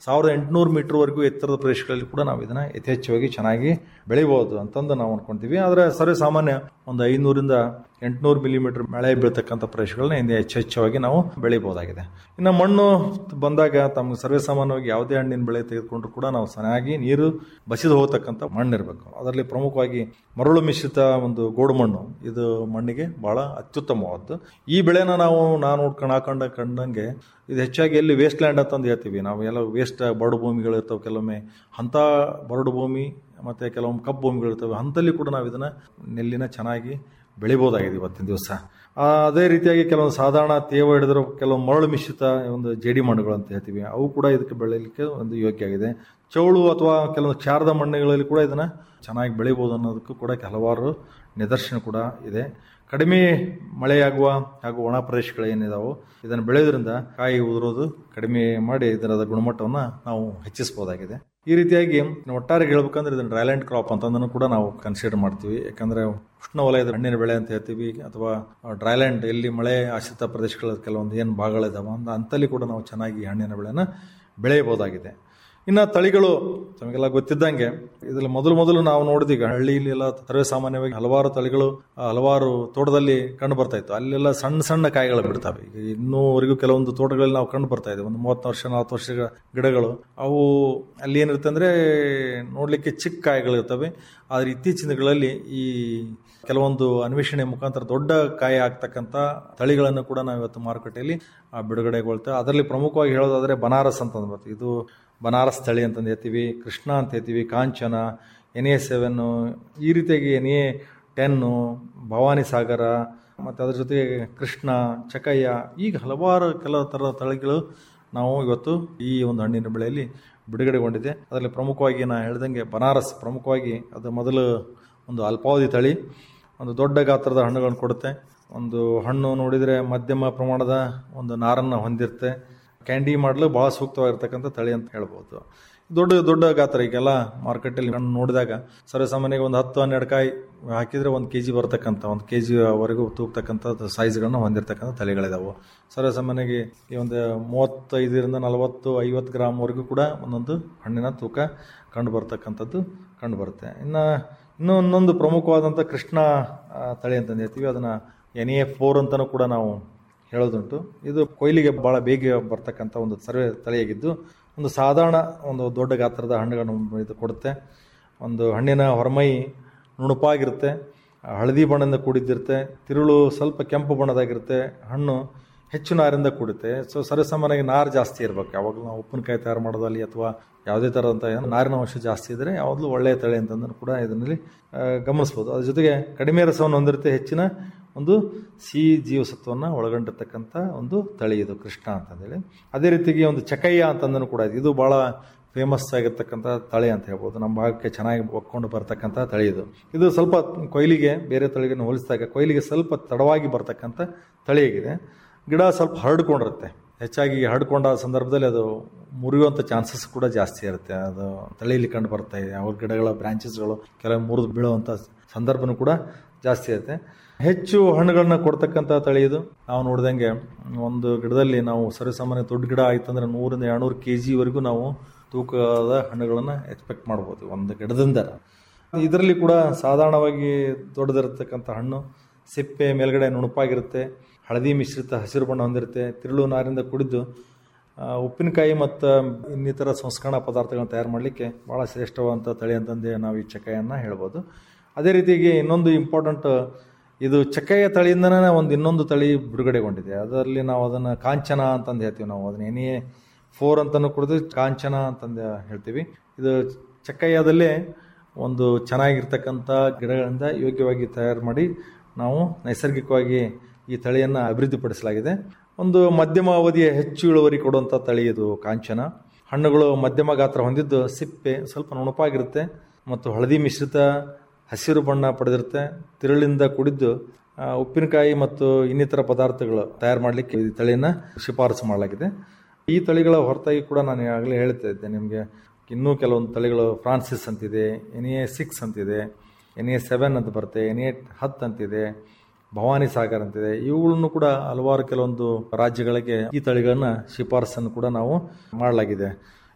ಸಾವಿರದ ಎಂಟುನೂರು ಮೀಟರ್ವರೆಗೂ ಎತ್ತರದ ಪ್ರದೇಶಗಳಲ್ಲಿ ಕೂಡ ನಾವು ಇದನ್ನು ಯಥೇಚ್ಛವಾಗಿ ಚೆನ್ನಾಗಿ ಬೆಳಿಬೋದು ಅಂತಂದು ನಾವು ಅನ್ಕೊಂತೀವಿ ಆದರೆ ಸರ್ವೇ ಸಾಮಾನ್ಯ ಒಂದು ಐನೂರಿಂದ ಎಂಟುನೂರು ಮಿಲಿಮೀಟರ್ ಮಳೆ ಬೀಳ್ತಕ್ಕಂಥ ಪ್ರದೇಶಗಳನ್ನ ಇಂದು ಹೆಚ್ಚೆಚ್ಚವಾಗಿ ನಾವು ಬೆಳಿಬೋದಾಗಿದೆ ಇನ್ನು ಮಣ್ಣು ಬಂದಾಗ ತಮಗೆ ಸರ್ವೇ ಸಾಮಾನ್ಯವಾಗಿ ಯಾವುದೇ ಹಣ್ಣಿನ ಬೆಳೆ ತೆಗೆದುಕೊಂಡ್ರು ಕೂಡ ನಾವು ಚೆನ್ನಾಗಿ ನೀರು ಬಸಿದು ಹೋಗ್ತಕ್ಕಂಥ ಮಣ್ಣು ಇರಬೇಕು ಅದರಲ್ಲಿ ಪ್ರಮುಖವಾಗಿ ಮರಳು ಮಿಶ್ರಿತ ಒಂದು ಗೋಡು ಮಣ್ಣು ಇದು ಮಣ್ಣಿಗೆ ಬಹಳ ಅತ್ಯುತ್ತಮವಾದ್ದು ಈ ಬೆಳೆನ ನಾವು ನಾನು ನೋಡ್ಕೊಂಡು ಹಾಕೊಂಡ ಕಂಡಂಗೆ ಇದು ಹೆಚ್ಚಾಗಿ ಎಲ್ಲಿ ವೇಸ್ಟ್ ಲ್ಯಾಂಡ್ ಅಂತಂದು ಹೇಳ್ತೀವಿ ನಾವು ಎಲ್ಲ ವೇಸ್ಟ್ ಬರಡು ಭೂಮಿಗಳು ಇರ್ತವೆ ಕೆಲವೊಮ್ಮೆ ಅಂಥ ಬರಡು ಭೂಮಿ ಮತ್ತು ಕೆಲವೊಮ್ಮೆ ಕಪ್ಪು ಭೂಮಿಗಳು ಇರ್ತವೆ ಅಂಥಲ್ಲಿ ಕೂಡ ನಾವು ಇದನ್ನು ನೆಲ್ಲಿನ ಚೆನ್ನಾಗಿ ಬೆಳಿಬೋದಾಗಿದೆ ಇವತ್ತಿನ ದಿವಸ ಆ, ಅದೇ ರೀತಿಯಾಗಿ ಕೆಲವೊಂದು ಸಾಧಾರಣ ತೇವ ಹಿಡಿದಿರೋ ಕೆಲವು ಮರಳು ಮಿಶ್ರಿತ ಒಂದು ಜೇಡಿ ಮಣ್ಣುಗಳು ಅಂತ ಹೇಳ್ತೀವಿ ಅವು ಕೂಡ ಇದಕ್ಕೆ ಬೆಳೆಯಲಿಕ್ಕೆ ಒಂದು ಯೋಗ್ಯ ಆಗಿದೆ ಚೌಳು ಅಥವಾ ಕೆಲವೊಂದು ಕ್ಷಾರದ ಮಣ್ಣುಗಳಲ್ಲಿ ಕೂಡ ಇದನ್ನು ಚೆನ್ನಾಗಿ ಬೆಳಿಬೋದು ಅನ್ನೋದಕ್ಕೂ ಕೂಡ ಹಲವಾರು ನಿದರ್ಶನ ಕೂಡ ಇದೆ ಕಡಿಮೆ ಮಳೆಯಾಗುವ ಹಾಗೂ ಒಣ ಪ್ರದೇಶಗಳು ಏನಿದಾವೋ ಇದನ್ನು ಬೆಳೆಯೋದ್ರಿಂದ ಕಾಯಿ ಉದುರೋದು ಕಡಿಮೆ ಮಾಡಿ ಇದರ ಗುಣಮಟ್ಟವನ್ನು ನಾವು ಹೆಚ್ಚಿಸಬಹುದಾಗಿದೆ ಈ ರೀತಿಯಾಗಿ ಒಟ್ಟಾರೆ ಹೇಳ್ಬೇಕಂದ್ರೆ ಇದನ್ನು ಡ್ರೈಲ್ಯಾಂಡ್ ಕ್ರಾಪ್ ಅಂತಂದನ್ನು ಕೂಡ ನಾವು ಕನ್ಸಿಡರ್ ಮಾಡ್ತೀವಿ ಯಾಕಂದ್ರೆ ಉಷ್ಣ ವಲಯದ ಹಣ್ಣಿನ ಬೆಳೆ ಅಂತ ಹೇಳ್ತೀವಿ ಅಥವಾ ಡ್ರೈಲ್ಯಾಂಡ್ ಎಲ್ಲಿ ಮಳೆ ಆಶ್ರಿತ ಪ್ರದೇಶಗಳ ಕೆಲವೊಂದು ಏನು ಭಾಗಗಳಿದಾವೆ ಅಂತ ಅಂತಲ್ಲಿ ಕೂಡ ನಾವು ಚೆನ್ನಾಗಿ ಹಣ್ಣಿನ ಬೆಳೆನ ಬೆಳೆಯಬಹುದಾಗಿದೆ ಇನ್ನು ತಳಿಗಳು ತಮಗೆಲ್ಲ ಗೊತ್ತಿದ್ದಂಗೆ ಇದರಲ್ಲಿ ಮೊದಲು ಮೊದಲು ನಾವು ನೋಡಿದೀಗ ಹಳ್ಳಿಯಲ್ಲಿ ಎಲ್ಲ ಸರ್ವೇ ಸಾಮಾನ್ಯವಾಗಿ ಹಲವಾರು ತಳಿಗಳು ಆ, ಹಲವಾರು ತೋಟದಲ್ಲಿ ಕಂಡು ಬರ್ತಾ ಇತ್ತು ಅಲ್ಲೆಲ್ಲ ಸಣ್ಣ ಸಣ್ಣ ಕಾಯಿಗಳು ಬಿಡ್ತವೆ ಈಗ ಇನ್ನೂವರೆಗೂ ಕೆಲವೊಂದು ತೋಟಗಳಲ್ಲಿ ನಾವು ಕಂಡು ಬರ್ತಾ ಇದೆ ಒಂದು ಮೂವತ್ತು ವರ್ಷ ನಲವತ್ತು ವರ್ಷಗಳ ಗಿಡಗಳು ಅವು ಅಲ್ಲಿ ಏನಿರುತ್ತೆ ಅಂದ್ರೆ ನೋಡ್ಲಿಕ್ಕೆ ಚಿಕ್ಕ ಕಾಯಿಗಳಿರ್ತವೆ ಆದರೆ ಇತ್ತೀಚಿನ ದಿನಗಳಲ್ಲಿ ಈ ಕೆಲವೊಂದು ಅನ್ವೇಷಣೆ ಮುಖಾಂತರ ದೊಡ್ಡ ಕಾಯಿ ಆಗ್ತಕ್ಕಂಥ ತಳಿಗಳನ್ನು ಕೂಡ ನಾವು ಇವತ್ತು ಮಾರುಕಟ್ಟೆಯಲ್ಲಿ ಆ, ಬಿಡುಗಡೆಗೊಳ್ತೇವೆ ಅದರಲ್ಲಿ ಪ್ರಮುಖವಾಗಿ ಹೇಳೋದಾದ್ರೆ ಬನಾರಸ್ ಅಂತ ಬರ್ತದೆ ಇದು ಬನಾರಸ್ ತಳಿ ಅಂತಂದು ಹೇಳ್ತೀವಿ ಕೃಷ್ಣ ಅಂತ ಹೇಳ್ತೀವಿ ಕಾಂಚನ ಎನ್ ಎ ಸೆವೆನ್ನು ಈ ರೀತಿಯಾಗಿ N A ten Bhavani Sagar ಮತ್ತು ಅದ್ರ ಜೊತೆಗೆ ಕೃಷ್ಣ ಚಕಯ್ಯ ಈಗ ಹಲವಾರು ಕೆಲವು ಥರದ ತಳಿಗಳು ನಾವು ಇವತ್ತು ಈ ಒಂದು ಹಣ್ಣಿನ ಬೆಳೆಯಲ್ಲಿ ಬಿಡುಗಡೆಗೊಂಡಿದೆ ಅದರಲ್ಲಿ ಪ್ರಮುಖವಾಗಿ ನಾನು ಹೇಳ್ದಂಗೆ ಬನಾರಸ್ ಪ್ರಮುಖವಾಗಿ ಅದು ಮೊದಲು ಒಂದು ಅಲ್ಪಾವಧಿ ತಳಿ ಒಂದು ದೊಡ್ಡ ಗಾತ್ರದ ಹಣ್ಣುಗಳನ್ನು ಕೊಡುತ್ತೆ ಒಂದು ಹಣ್ಣು ನೋಡಿದರೆ ಮಧ್ಯಮ ಪ್ರಮಾಣದ ಒಂದು ನಾರನ್ನು ಹೊಂದಿರುತ್ತೆ ಕ್ಯಾಂಡಿ ಮಾಡಲು ಭಾಳ ಸೂಕ್ತವಾಗಿರ್ತಕ್ಕಂಥ ತಳಿ ಅಂತ ಹೇಳ್ಬೋದು ದೊಡ್ಡ ದೊಡ್ಡ ಗಾತ್ರ ಈಗೆಲ್ಲ ಮಾರ್ಕೆಟಲ್ಲಿ ಹಣ್ಣು ನೋಡಿದಾಗ ಸರ್ವಸಾಮಾನ್ಯವಾಗಿ ಒಂದು ಹತ್ತು ಹನ್ನೆರಡು ಕಾಯಿ ಹಾಕಿದರೆ ಒಂದು ಕೆ ಜಿ ಬರ್ತಕ್ಕಂಥ ಒಂದು ಕೆ ಜಿವರೆಗೂ ತೂಗ್ತಕ್ಕಂಥ ಸೈಜ್ಗಳನ್ನ ಹೊಂದಿರತಕ್ಕಂಥ ತಳಿಗಳಿದಾವೆ ಸರ್ವಸಾಮಾನ್ಯವಾಗಿ ಈ ಒಂದು ಮೂವತ್ತೈದರಿಂದ ನಲವತ್ತು ಐವತ್ತು ಗ್ರಾಮ್ವರೆಗೂ ಕೂಡ ಒಂದೊಂದು ಹಣ್ಣಿನ ತೂಕ ಕಂಡು ಬರ್ತಕ್ಕಂಥದ್ದು ಕಂಡು ಬರುತ್ತೆ ಇನ್ನು ಇನ್ನೂ ಇನ್ನೊಂದು ಪ್ರಮುಖವಾದಂಥ ಕೃಷ್ಣ ಆ, ತಳಿ ಅಂತಂದು ಹೇಳ್ತೀವಿ ಅದನ್ನು ಎನ್ ಎ ಫೋರ್ ಅಂತಲೂ ಕೂಡ ನಾವು ಹೇಳೋದುಂಟು ಇದು ಕೊಯ್ಲಿಗೆ ಭಾಳ ಬೇಗ ಬರ್ತಕ್ಕಂಥ ಒಂದು ಸರ್ವೆ ತಳಿಯಾಗಿದ್ದು ಒಂದು ಸಾಧಾರಣ ಒಂದು ದೊಡ್ಡ ಗಾತ್ರದ ಹಣ್ಣುಗಳನ್ನು ಇದು ಕೊಡುತ್ತೆ ಒಂದು ಹಣ್ಣಿನ ಹೊರಮೈ ನುಣುಪಾಗಿರುತ್ತೆ ಹಳದಿ ಬಣ್ಣದಿಂದ ಕೂಡಿದ್ದಿರುತ್ತೆ ತಿರುಳು ಸ್ವಲ್ಪ ಕೆಂಪು ಬಣ್ಣದಾಗಿರುತ್ತೆ ಹಣ್ಣು ಹೆಚ್ಚು ನಾರಿಂದ ಕೂಡುತ್ತೆ ಸೊ ಸರ್ವಸಾಮಾನ್ಯವಾಗಿ ನಾರು ಜಾಸ್ತಿ ಇರಬೇಕು ಯಾವಾಗಲೂ ನಾವು ಉಪ್ಪಿನಕಾಯಿ ತಯಾರು ಮಾಡೋದಲ್ಲಿ ಅಥವಾ ಯಾವುದೇ ಥರದಂಥ ಏನು ನಾರಿನ ಅಂಶ ಜಾಸ್ತಿ ಇದ್ದರೆ ಯಾವಾಗಲೂ ಒಳ್ಳೆಯ ತಳಿ ಅಂತಂದ್ರೆ ಕೂಡ ಇದರಲ್ಲಿ ಆ, ಗಮನಿಸ್ಬೋದು ಅದ್ರ ಜೊತೆಗೆ ಕಡಿಮೆ ರಸವನ್ನು ಹೊಂದಿರುತ್ತೆ ಹೆಚ್ಚಿನ ಒಂದು ಸಿಹಿ ಜೀವಸತ್ವವನ್ನು ಒಳಗೊಂಡಿರ್ತಕ್ಕಂಥ ಒಂದು ತಳಿ ಇದು ಕೃಷ್ಣ ಅಂತಂದೇಳಿ ಅದೇ ರೀತಿಗೆ ಒಂದು ಚಕಯ್ಯ ಅಂತಂದನು ಕೂಡ ಇದೆ ಇದು ಭಾಳ ಫೇಮಸ್ ಆಗಿರ್ತಕ್ಕಂಥ ತಳಿ ಅಂತ ಹೇಳ್ಬೋದು ನಮ್ಮ ಭಾಗಕ್ಕೆ ಚೆನ್ನಾಗಿ ಒಕ್ಕೊಂಡು ಬರ್ತಕ್ಕಂಥ ತಳಿ ಇದು ಇದು ಸ್ವಲ್ಪ ಕೊಯ್ಲಿಗೆ ಬೇರೆ ತಳಿಗಳನ್ನು ಹೋಲಿಸಿದಾಗ ಕೊಯ್ಲಿಗೆ ಸ್ವಲ್ಪ ತಡವಾಗಿ ಬರ್ತಕ್ಕಂಥ ತಳಿಯಾಗಿದೆ ಗಿಡ ಸ್ವಲ್ಪ ಹರಡ್ಕೊಂಡಿರುತ್ತೆ ಹೆಚ್ಚಾಗಿ ಹರಡ್ಕೊಂಡ ಸಂದರ್ಭದಲ್ಲಿ ಅದು ಮುರಿಯುವಂಥ ಚಾನ್ಸಸ್ ಕೂಡ ಜಾಸ್ತಿ ಇರುತ್ತೆ ಅದು ತಳಿಯಲ್ಲಿ ಕಂಡು ಬರ್ತಾ ಇದೆ ಅವ್ರ ಗಿಡಗಳ ಬ್ರಾಂಚಸ್ಗಳು ಕೆಲವು ಮುರಿದು ಬೀಳುವಂಥ ಸಂದರ್ಭನೂ ಕೂಡ ಜಾಸ್ತಿ ಇರುತ್ತೆ ಹೆಚ್ಚು ಹಣ್ಣುಗಳನ್ನ ಕೊಡ್ತಕ್ಕಂಥ ತಳಿ ಇದು ನಾವು ನೋಡಿದಂಗೆ ಒಂದು ಗಿಡದಲ್ಲಿ ನಾವು ಸರ್ವಸಾಮಾನ್ಯ ದೊಡ್ಡ ಗಿಡ ಆಯ್ತಂದ್ರೆ ನೂರಿಂದ ಎರಡುನೂರು ಕೆ ಜಿವರೆಗೂ ನಾವು ತೂಕದ ಹಣ್ಣುಗಳನ್ನು ಎಕ್ಸ್ಪೆಕ್ಟ್ ಮಾಡ್ಬೋದು ಒಂದು ಗಿಡದಿಂದ ಇದರಲ್ಲಿ ಕೂಡ ಸಾಧಾರಣವಾಗಿ ದೊಡ್ಡದಿರತಕ್ಕಂಥ ಹಣ್ಣು ಸಿಪ್ಪೆ ಮೇಲ್ಗಡೆ ನುಣುಪಾಗಿರುತ್ತೆ ಹಳದಿ ಮಿಶ್ರಿತ ಹಸಿರು ಬಣ್ಣ ಹೊಂದಿರುತ್ತೆ ತಿರುಳು ನಾರಿಂದ ಕುಡಿದು ಆ, ಉಪ್ಪಿನಕಾಯಿ ಮತ್ತು ಇನ್ನಿತರ ಸಂಸ್ಕರಣಾ ಪದಾರ್ಥಗಳನ್ನ ತಯಾರು ಮಾಡಲಿಕ್ಕೆ ಭಾಳ ಶ್ರೇಷ್ಠವಾದಂಥ ತಳಿ ಅಂತಂದು ನಾವು ಈ ಚಕಾಯನ್ನು ಹೇಳ್ಬೋದು ಅದೇ ರೀತಿಯಾಗಿ ಇನ್ನೊಂದು ಇಂಪಾರ್ಟೆಂಟ್ ಇದು ಚಕ್ಕೆಯ ತಳಿಯಿಂದನೇ ಒಂದು ಇನ್ನೊಂದು ತಳಿ ಬಿಡುಗಡೆಗೊಂಡಿದೆ ಅದರಲ್ಲಿ ನಾವು ಅದನ್ನು ಕಾಂಚನ ಅಂತಂದು ಹೇಳ್ತೀವಿ ನಾವು ಅದನ್ನ ಎನ್ ಎ ಫೋರ್ ಅಂತಲೂ ಕುಡಿದು ಕಾಂಚನ ಅಂತಂದು ಹೇಳ್ತೀವಿ ಇದು ಚಕ್ಕಯ್ಯದಲ್ಲೇ ಒಂದು ಚೆನ್ನಾಗಿರ್ತಕ್ಕಂಥ ಗಿಡಗಳಿಂದ ಯೋಗ್ಯವಾಗಿ ತಯಾರು ಮಾಡಿ ನಾವು ನೈಸರ್ಗಿಕವಾಗಿ ಈ ತಳಿಯನ್ನು ಅಭಿವೃದ್ಧಿಪಡಿಸಲಾಗಿದೆ ಒಂದು ಮಧ್ಯಮ ಅವಧಿಯ ಹೆಚ್ಚು ಇಳುವರಿ ಕೊಡುವಂಥ ತಳಿ ಇದು ಕಾಂಚನ ಹಣ್ಣುಗಳು ಮಧ್ಯಮ ಗಾತ್ರ ಹೊಂದಿದ್ದು ಸಿಪ್ಪೆ ಸ್ವಲ್ಪ ನುಣುಪಾಗಿರುತ್ತೆ ಮತ್ತು ಹಳದಿ ಮಿಶ್ರಿತ ಹಸಿರು ಬಣ್ಣ ಪಡೆದಿರುತ್ತೆ ತಿರುಳಿಂದ ಕುಡಿದ್ದು ಆ, ಉಪ್ಪಿನಕಾಯಿ ಮತ್ತು ಇನ್ನಿತರ ಪದಾರ್ಥಗಳು ತಯಾರು ಮಾಡಲಿಕ್ಕೆ ಈ ತಳಿಯನ್ನು ಶಿಫಾರಸು ಮಾಡಲಾಗಿದೆ ಈ ತಳಿಗಳ ಹೊರತಾಗಿ ಕೂಡ ನಾನು ಆಗಲೇ ಹೇಳ್ತಾ ಇದ್ದೆ ನಿಮಗೆ ಇನ್ನೂ ಕೆಲವೊಂದು ತಳಿಗಳು ಫ್ರಾನ್ಸಿಸ್ ಅಂತಿದೆ ಎನ್ ಎ ಸಿಕ್ಸ್ ಅಂತಿದೆ ಎನ್ ಎ ಸೆವೆನ್ ಅಂತ ಬರುತ್ತೆ ಎನ್ ಎ ಹತ್ತು ಅಂತಿದೆ ಭವಾನಿ ಸಾಗರ್ ಅಂತಿದೆ ಇವುಗಳನ್ನು ಕೂಡ ಹಲವಾರು ಕೆಲವೊಂದು ರಾಜ್ಯಗಳಿಗೆ ಈ ತಳಿಗಳನ್ನ ಶಿಫಾರಸನ್ನು ಕೂಡ ನಾವು ಮಾಡಲಾಗಿದೆ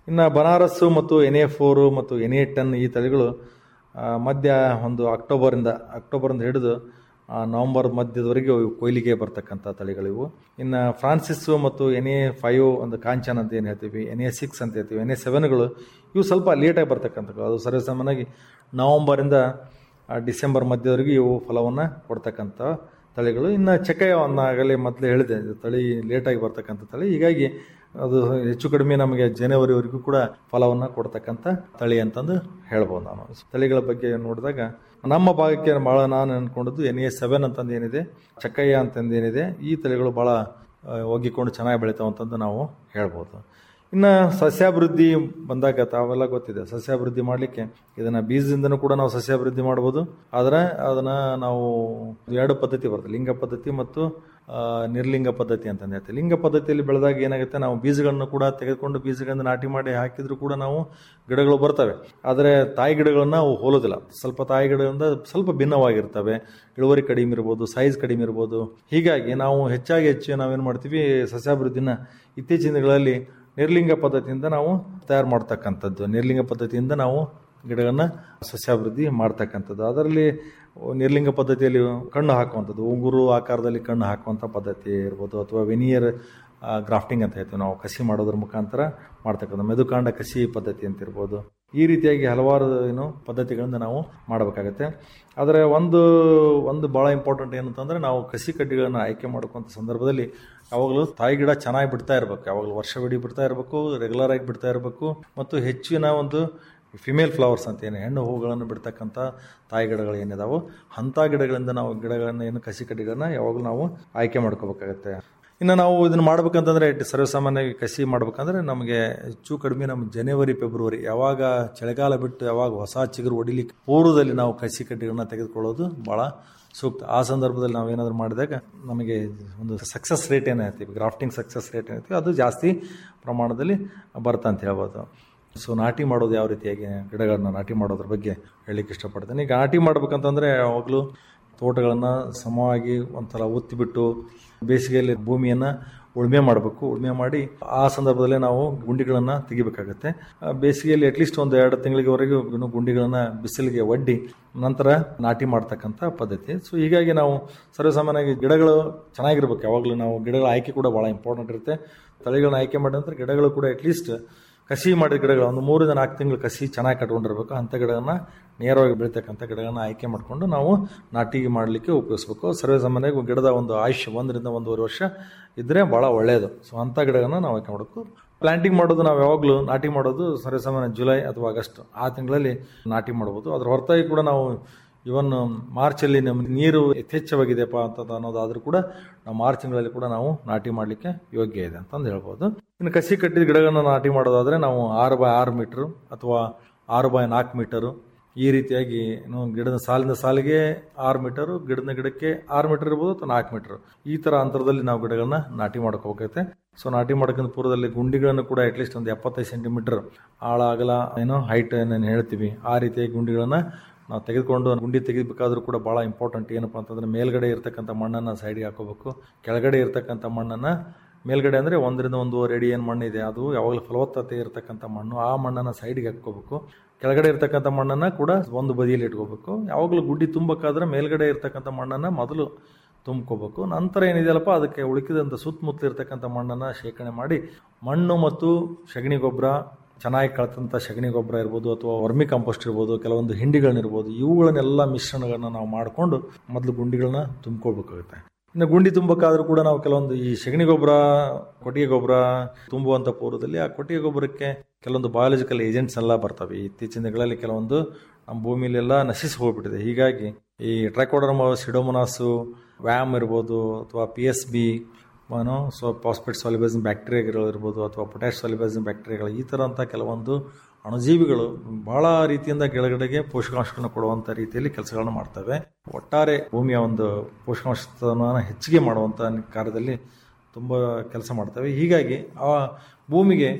ಇನ್ನು ಬನಾರಸ್ಸು ಮತ್ತು ಎನ್ ಎ ಫೋರು ಮತ್ತು ಎನ್ ಎ ಟೆನ್ ಈ ತಳಿಗಳು ಆ, ಮಧ್ಯ ಒಂದು ಅಕ್ಟೋಬರಿಂದ ಅಕ್ಟೋಬರಿಂದ ಹಿಡಿದು ಆ, ನವೆಂಬರ್ ಮಧ್ಯದವರೆಗೆ ಇವು ಕೊಯ್ಲಿಗೆ ಬರ್ತಕ್ಕಂಥ ತಳಿಗಳಿವು ಇನ್ನು ಫ್ರಾನ್ಸಿಸ್ಸು ಮತ್ತು ಎನ್ ಎ ಫೈವ್ ಒಂದು ಕಾಂಚನ್ ಅಂತ ಏನು ಹೇಳ್ತೀವಿ ಎನ್ ಎ ಸಿಕ್ಸ್ ಅಂತ ಹೇಳ್ತೀವಿ ಎನ್ ಎ ಸೆವೆನ್ಗಳು ಇವು ಸ್ವಲ್ಪ ಲೇಟಾಗಿ ಬರ್ತಕ್ಕಂಥದ್ದು ಅದು ಸರ್ವಸಾಮಾನ್ಯವಾಗಿ ನವಂಬರಿಂದ ಆ, ಡಿಸೆಂಬರ್ ಮಧ್ಯದವರೆಗೆ ಇವು ಫಲವನ್ನು ಕೊಡ್ತಕ್ಕಂಥ ತಳಿಗಳು ಇನ್ನು ಚಕಯವನ್ನ ಆಗಲೇ ಮೊದಲೇ ಹೇಳಿದೆ ಇದು ತಳಿ ಲೇಟಾಗಿ ಬರ್ತಕ್ಕಂಥ ತಳಿ ಹೀಗಾಗಿ ಅದು ಹೆಚ್ಚು ಕಡಿಮೆ ನಮಗೆ ಜನವರಿವರೆಗೂ ಕೂಡ ಫಲವನ್ನು ಕೊಡ್ತಕ್ಕಂಥ ತಳಿ ಅಂತಂದು ಹೇಳ್ಬೋದು ನಾನು ತಳಿಗಳ ಬಗ್ಗೆ ನೋಡಿದಾಗ ನಮ್ಮ ಭಾಗಕ್ಕೆ ಭಾಳ ನಾನು ಅನ್ಕೊಂಡದ್ದು ಎನ್ ಎ ಸೆವೆನ್ ಅಂತಂದು ಏನಿದೆ ಚಕ್ಕಯ್ಯ ಅಂತಂದು ಏನಿದೆ ಈ ತಳಿಗಳು ಭಾಳ ಆ, ಒಗ್ಗಿಕೊಂಡು ಚೆನ್ನಾಗಿ ಬೆಳಿತಾವೆ ಅಂತಂದು ನಾವು ಹೇಳ್ಬೋದು ಇನ್ನು ಸಸ್ಯಾಭಿವೃದ್ಧಿ ಬಂದಾಗ ತಾವೆಲ್ಲ ಗೊತ್ತಿದೆ ಸಸ್ಯಾಭಿವೃದ್ಧಿ ಮಾಡಲಿಕ್ಕೆ ಇದನ್ನು ಬೀಜದಿಂದನೂ ಕೂಡ ನಾವು ಸಸ್ಯಾಭಿವೃದ್ಧಿ ಮಾಡ್ಬೋದು ಆದರೆ ಅದನ್ನು ನಾವು ಎರಡು ಪದ್ಧತಿ ಬರ್ತದೆ ಲಿಂಗ ಪದ್ಧತಿ ಮತ್ತು ಆ, ನಿರ್ಲಿಂಗ ಪದ್ಧತಿ ಅಂತ ಹೇಳ್ತೀವಿ ಲಿಂಗ ಪದ್ಧತಿಯಲ್ಲಿ ಬೆಳೆದಾಗ ಏನಾಗುತ್ತೆ ನಾವು ಬೀಜಗಳನ್ನು ಕೂಡ ತೆಗೆದುಕೊಂಡು ಬೀಜಗಳನ್ನು ನಾಟಿ ಮಾಡಿ ಹಾಕಿದ್ರು ಕೂಡ ನಾವು ಗಿಡಗಳು ಬರ್ತವೆ ಆದರೆ ತಾಯಿ ಗಿಡಗಳನ್ನ ಅವು ಹೋಲೋದಿಲ್ಲ ಸ್ವಲ್ಪ ತಾಯಿ ಗಿಡಗಳಿಂದ ಸ್ವಲ್ಪ ಭಿನ್ನವಾಗಿರ್ತವೆ ಇಳುವರಿ ಕಡಿಮೆ ಇರ್ಬೋದು ಸೈಜ್ ಕಡಿಮೆ ಇರ್ಬೋದು ಹೀಗಾಗಿ ನಾವು ಹೆಚ್ಚಾಗಿ ಹೆಚ್ಚು ನಾವೇನು ಮಾಡ್ತೀವಿ ಸಸ್ಯಾಭಿವೃದ್ಧಿನ ಇತ್ತೀಚಿನ ದಿನಗಳಲ್ಲಿ ನಿರ್ಲಿಂಗ ಪದ್ಧತಿಯಿಂದ ನಾವು ತಯಾರು ಮಾಡ್ತಕ್ಕಂಥದ್ದು ನಿರ್ಲಿಂಗ ಪದ್ಧತಿಯಿಂದ ನಾವು ಗಿಡಗಳನ್ನ ಸಸ್ಯಾಭಿವೃದ್ಧಿ ಮಾಡ್ತಕ್ಕಂಥದ್ದು ಅದರಲ್ಲಿ ನಿರ್ಲಿಂಗ ಪದ್ಧತಿಯಲ್ಲಿ ಕಣ್ಣು ಹಾಕುವಂಥದ್ದು ಉಂಗುರು ಆಕಾರದಲ್ಲಿ ಕಣ್ಣು ಹಾಕುವಂಥ ಪದ್ಧತಿ ಇರ್ಬೋದು ಅಥವಾ ವೆನಿಯರ್ ಗ್ರಾಫ್ಟಿಂಗ್ ಅಂತ ಹೇಳ್ತೀವಿ ನಾವು ಕಸಿ ಮಾಡೋದ್ರ ಮುಖಾಂತರ ಮಾಡ್ತಕ್ಕಂಥ ಮೆದುಕಾಂಡ ಕಸಿ ಪದ್ಧತಿ ಅಂತ ಇರ್ಬೋದು ಈ ರೀತಿಯಾಗಿ ಹಲವಾರು ಏನು ಪದ್ಧತಿಗಳಿಂದ ನಾವು ಮಾಡಬೇಕಾಗತ್ತೆ ಆದರೆ ಒಂದು ಒಂದು ಭಾಳ ಇಂಪಾರ್ಟೆಂಟ್ ಏನಂತಂದರೆ ನಾವು ಕಸಿ ಕಡ್ಡಿಗಳನ್ನು ಆಯ್ಕೆ ಮಾಡ್ಕೊಂಥ ಸಂದರ್ಭದಲ್ಲಿ ಯಾವಾಗಲೂ ತಾಯಿ ಗಿಡ ಚೆನ್ನಾಗಿ ಬಿಡ್ತಾ ಇರಬೇಕು ಯಾವಾಗಲೂ ವರ್ಷವಿಡೀ ಬಿಡ್ತಾ ಇರಬೇಕು ರೆಗ್ಯುಲರ್ ಆಗಿ ಬಿಡ್ತಾ ಇರಬೇಕು ಮತ್ತು ಹೆಚ್ಚಿನ ಒಂದು ಫಿಮೇಲ್ ಫ್ಲವರ್ಸ್ ಅಂತ ಏನು ಹೆಣ್ಣು ಹೂಗಳನ್ನು ಬಿಡ್ತಕ್ಕಂಥ ತಾಯಿ ಗಿಡಗಳು ಏನಿದಾವೋ ಅಂಥ ಗಿಡಗಳಿಂದ ನಾವು ಗಿಡಗಳನ್ನು ಏನು ಕಸಿ ಕಡ್ಡಿಗಳನ್ನ ಯಾವಾಗಲೂ ನಾವು ಆಯ್ಕೆ ಮಾಡ್ಕೋಬೇಕಾಗತ್ತೆ ಇನ್ನು ನಾವು ಇದನ್ನು ಮಾಡ್ಬೇಕಂತಂದರೆ ಸರ್ವಸಾಮಾನ್ಯವಾಗಿ ಕಸಿ ಮಾಡ್ಬೇಕಂದ್ರೆ ನಮಗೆ ಹೆಚ್ಚು ಕಡಿಮೆ ನಮ್ಮ ಜನವರಿ ಫೆಬ್ರವರಿ ಯಾವಾಗ ಚಳಿಗಾಲ ಬಿಟ್ಟು ಯಾವಾಗ ಹೊಸ ಚಿಗುರು ಹೊಡಿಲಿಕ್ಕೆ ಪೂರ್ವದಲ್ಲಿ ನಾವು ಕಸಿ ಕಡ್ಡಿಗಳನ್ನ ತೆಗೆದುಕೊಳ್ಳೋದು ಭಾಳ ಸೂಕ್ತ ಆ ಸಂದರ್ಭದಲ್ಲಿ ನಾವು ಏನಾದರೂ ಮಾಡಿದಾಗ ನಮಗೆ ಒಂದು ಸಕ್ಸಸ್ ರೇಟ್ ಏನು ಹೇಳ್ತೀವಿ ಗ್ರಾಫ್ಟಿಂಗ್ ಸಕ್ಸಸ್ ರೇಟ್ ಏನೈತಿ ಅದು ಜಾಸ್ತಿ ಪ್ರಮಾಣದಲ್ಲಿ ಬರುತ್ತೆ ಅಂತ ಹೇಳ್ಬೋದು ಸೊ ನಾಟಿ ಮಾಡೋದು ಯಾವ ರೀತಿಯಾಗಿ ಗಿಡಗಳನ್ನ ನಾಟಿ ಮಾಡೋದ್ರ ಬಗ್ಗೆ ಹೇಳಲಿಕ್ಕೆ ಇಷ್ಟಪಡ್ತೇನೆ ಈಗ ನಾಟಿ ಮಾಡ್ಬೇಕಂತಂದರೆ ಯಾವಾಗಲೂ ತೋಟಗಳನ್ನು ಸಮವಾಗಿ ಒಂಥರ ಒತ್ತಿಬಿಟ್ಟು ಬೇಸಿಗೆಯಲ್ಲಿ ಭೂಮಿಯನ್ನು ಉಳುಮೆ ಮಾಡಬೇಕು ಉಳುಮೆ ಮಾಡಿ ಆ ಸಂದರ್ಭದಲ್ಲೇ ನಾವು ಗುಂಡಿಗಳನ್ನು ತೆಗಿಬೇಕಾಗತ್ತೆ ಆ ಬೇಸಿಗೆಯಲ್ಲಿ ಅಟ್ಲೀಸ್ಟ್ ಒಂದು ಎರಡು ತಿಂಗಳಿಗೆವರೆಗೂ ಇನ್ನು ಗುಂಡಿಗಳನ್ನು ಬಿಸಿಲಿಗೆ ಒಡ್ಡಿ ನಂತರ ನಾಟಿ ಮಾಡ್ತಕ್ಕಂಥ ಪದ್ಧತಿ ಸೊ ಹೀಗಾಗಿ ನಾವು ಸರ್ವಸಾಮಾನ್ಯವಾಗಿ ಗಿಡಗಳು ಚೆನ್ನಾಗಿರ್ಬೇಕು ಯಾವಾಗಲೂ ನಾವು ಗಿಡಗಳ ಆಯ್ಕೆ ಕೂಡ ಭಾಳ ಇಂಪಾರ್ಟೆಂಟ್ ಇರುತ್ತೆ ತಳಿಗಳನ್ನ ಆಯ್ಕೆ ಮಾಡಿದ ನಂತರ ಗಿಡಗಳು ಕೂಡ ಅಟ್ಲೀಸ್ಟ್ ಕಸಿ ಮಾಡಿದ ಗಿಡಗಳು ಒಂದು ಮೂರಿಂದ ನಾಲ್ಕು ತಿಂಗಳು ಕಸಿ ಚೆನ್ನಾಗಿ ಕಟ್ಕೊಂಡಿರ್ಬೇಕು ಅಂಥ ಗಿಡಗಳನ್ನ ನೇರವಾಗಿ ಬೆಳೀತಕ್ಕಂಥ ಗಿಡಗಳನ್ನ ಆಯ್ಕೆ ಮಾಡಿಕೊಂಡು ನಾವು ನಾಟಿ ಮಾಡಲಿಕ್ಕೆ ಉಪಯೋಗಿಸ್ಬೇಕು ಸರ್ವೇಸಾಮಾನ್ಯವಾಗಿ ಗಿಡದ ಒಂದು ಆಯುಷ್ಯ ಒಂದರಿಂದ ಒಂದೂವರೆ ವರ್ಷ ಇದ್ದರೆ ಭಾಳ ಒಳ್ಳೆಯದು ಸೊ ಅಂಥ ಗಿಡಗಳನ್ನ ನಾವು ಆಯ್ಕೆ ಮಾಡಬೇಕು ಪ್ಲಾಂಟಿಂಗ್ ಮಾಡೋದು ನಾವು ಯಾವಾಗಲೂ ನಾಟಿ ಮಾಡೋದು ಸರ್ವೇಸಾಮಾನ್ಯ ಜುಲೈ ಅಥವಾ ಆಗಸ್ಟ್ ಆ ತಿಂಗಳಲ್ಲಿ ನಾಟಿ ಮಾಡ್ಬೋದು ಅದ್ರ ಹೊರತಾಗಿ ಕೂಡ ನಾವು ಇವನ್ ಮಾರ್ಚಲ್ಲಿ ನಮ್ಮ ನೀರು ಯಥೇಚ್ಛವಾಗಿದೆಯಪ್ಪ ಅಂತ ಅನ್ನೋದಾದ್ರೂ ಕೂಡ ನಾವು ಮಾರ್ಚ್ ತಿಂಗಳಲ್ಲಿ ಕೂಡ ನಾವು ನಾಟಿ ಮಾಡಲಿಕ್ಕೆ ಯೋಗ್ಯ ಇದೆ ಅಂತಂದು ಹೇಳ್ಬೋದು ಇನ್ನು ಕಸಿ ಕಟ್ಟಿದ ಗಿಡಗಳನ್ನ ನಾಟಿ ಮಾಡೋದಾದರೆ ನಾವು ಆರು ಬೈ ಆರು ಮೀಟ್ರು ಅಥವಾ ಆರು ಬೈ ನಾಲ್ಕು ಮೀಟರು ಈ ರೀತಿಯಾಗಿ ಏನು ಗಿಡದ ಸಾಲಿನ ಸಾಲಿಗೆ ಆರು ಮೀಟರು ಗಿಡದ ಗಿಡಕ್ಕೆ ಆರು ಮೀಟರ್ ಇರ್ಬೋದು ಅಥವಾ ನಾಲ್ಕು ಮೀಟರ್ ಈ ಥರ ಅಂತರದಲ್ಲಿ ನಾವು ಗಿಡಗಳನ್ನ ನಾಟಿ ಮಾಡ್ಕೋಬೇಕೈತೆ ಸೊ ನಾಟಿ ಮಾಡೋಕ್ಕಿಂತ ಪೂರ್ವದಲ್ಲಿ ಗುಂಡಿಗಳನ್ನು ಕೂಡ ಅಟ್ಲೀಸ್ಟ್ ಒಂದು ಎಪ್ಪತ್ತೈದು ಸೆಂಟಿಮೀಟರ್ ಆಳ ಅಗಲ ಏನೋ ಹೈಟ್ ಏನೇನು ಹೇಳ್ತೀವಿ ಆ ರೀತಿಯಾಗಿ ಗುಂಡಿಗಳನ್ನು ನಾವು ತೆಗೆದುಕೊಂಡು ಗುಂಡಿ ತೆಗಿಬೇಕಾದ್ರೂ ಕೂಡ ಭಾಳ ಇಂಪಾರ್ಟೆಂಟ್ ಏನಪ್ಪ ಅಂತಂದರೆ ಮೇಲ್ಗಡೆ ಇರ್ತಕ್ಕಂಥ ಮಣ್ಣನ್ನು ಸೈಡಿಗೆ ಹಾಕೋಬೇಕು ಕೆಳಗಡೆ ಇರ್ತಕ್ಕಂಥ ಮಣ್ಣನ್ನು ಮೇಲ್ಗಡೆ ಅಂದರೆ ಒಂದರಿಂದ ಒಂದೂವರೆ ಅಡಿ ಏನು ಮಣ್ಣಿದೆ ಅದು ಯಾವಾಗಲೂ ಫಲವತ್ತತೆ ಇರತಕ್ಕಂಥ ಮಣ್ಣು ಆ ಮಣ್ಣನ್ನು ಸೈಡಿಗೆ ಹಾಕ್ಕೋಬೇಕು ಕೆಳಗಡೆ ಇರ್ತಕ್ಕಂಥ ಮಣ್ಣನ್ನು ಕೂಡ ಒಂದು ಬದಿಯಲ್ಲಿ ಇಟ್ಕೋಬೇಕು ಯಾವಾಗಲೂ ಗುಡ್ಡಿ ತುಂಬಬೇಕಾದ್ರೆ ಮೇಲ್ಗಡೆ ಇರ್ತಕ್ಕಂಥ ಮಣ್ಣನ್ನು ಮೊದಲು ತುಂಬ್ಕೋಬೇಕು ನಂತರ ಏನಿದೆಯಲ್ಲಪ್ಪ ಅದಕ್ಕೆ ಉಳಿಕಿದಂಥ ಸುತ್ತಮುತ್ತಲು ಇರ್ತಕ್ಕಂಥ ಮಣ್ಣನ್ನು ಶೇಖರಣೆ ಮಾಡಿ ಮಣ್ಣು ಮತ್ತು ಸಗಣಿ ಗೊಬ್ಬರ ಚೆನ್ನಾಗಿ ಕಳ್ತಂಥ ಸಗಣಿ ಗೊಬ್ಬರ ಇರ್ಬೋದು ಅಥವಾ ವರ್ಮಿ ಕಾಂಪೋಸ್ಟ್ ಇರ್ಬೋದು ಕೆಲವೊಂದು ಹಿಂಡಿಗಳನ್ನಿರ್ಬೋದು ಇವುಗಳನ್ನೆಲ್ಲ ಮಿಶ್ರಣಗಳನ್ನ ನಾವು ಮಾಡಿಕೊಂಡು ಮೊದಲು ಗುಂಡಿಗಳನ್ನ ತುಂಬ್ಕೊಳ್ಬೇಕಾಗುತ್ತೆ ಇನ್ನು ಗುಂಡಿ ತುಂಬಬೇಕಾದ್ರೂ ಕೂಡ ನಾವು ಕೆಲವೊಂದು ಈ ಸಗಣಿ ಗೊಬ್ಬರ ಕೊಟ್ಟಿಗೆ ಗೊಬ್ಬರ ತುಂಬುವಂಥ ಪೂರ್ವದಲ್ಲಿ ಆ ಕೊಟ್ಟಿಗೆ ಗೊಬ್ಬರಕ್ಕೆ ಕೆಲವೊಂದು ಬಯಾಲಜಿಕಲ್ ಏಜೆಂಟ್ಸ್ ಎಲ್ಲ ಬರ್ತವೆ ಇತ್ತೀಚಿನ ದಿನಗಳಲ್ಲಿ ಕೆಲವೊಂದು ನಮ್ಮ ಭೂಮಿಲೆಲ್ಲ ನಶಿಸಿ ಹೋಗ್ಬಿಟ್ಟಿದೆ ಹೀಗಾಗಿ ಈ ಟ್ರೈಕೋಡರ್ಮ ಸಿಡೋಮೊನಾಸು ವ್ಯಾಮ್ ಇರ್ಬೋದು ಅಥವಾ ಪಿ ಎಸ್ ಬಿ ಏನೋ ಸೊ ಪಾಸ್ಪೇಟ್ ಸಾಲಿಬೈಸಿನ್ ಬ್ಯಾಕ್ಟೀರಿಯಾಗಳು ಇರ್ಬೋದು ಅಥವಾ ಪೊಟ್ಯಾಶ್ ಸಾಲಿಬೈಸಿನ್ ಬ್ಯಾಕ್ಟೀರಿಯಾಗಳು ಈ ಥರ ಅಂತ ಕೆಲವೊಂದು ಅಣುಜೀವಿಗಳು ಬಹಳ ರೀತಿಯಿಂದ ಕೆಳಗಡೆಗೆ ಪೋಷಕಾಂಶಗಳನ್ನು ಕೊಡುವಂಥ ರೀತಿಯಲ್ಲಿ ಕೆಲಸಗಳನ್ನು ಮಾಡ್ತವೆ ಒಟ್ಟಾರೆ ಭೂಮಿಯ ಒಂದು ಪೋಷಕಾಂಶವನ್ನು ಹೆಚ್ಚಿಗೆ ಮಾಡುವಂಥ ಕಾರ್ಯದಲ್ಲಿ ತುಂಬ ಕೆಲಸ ಮಾಡ್ತವೆ ಹೀಗಾಗಿ ಆ ಭೂಮಿಗೆ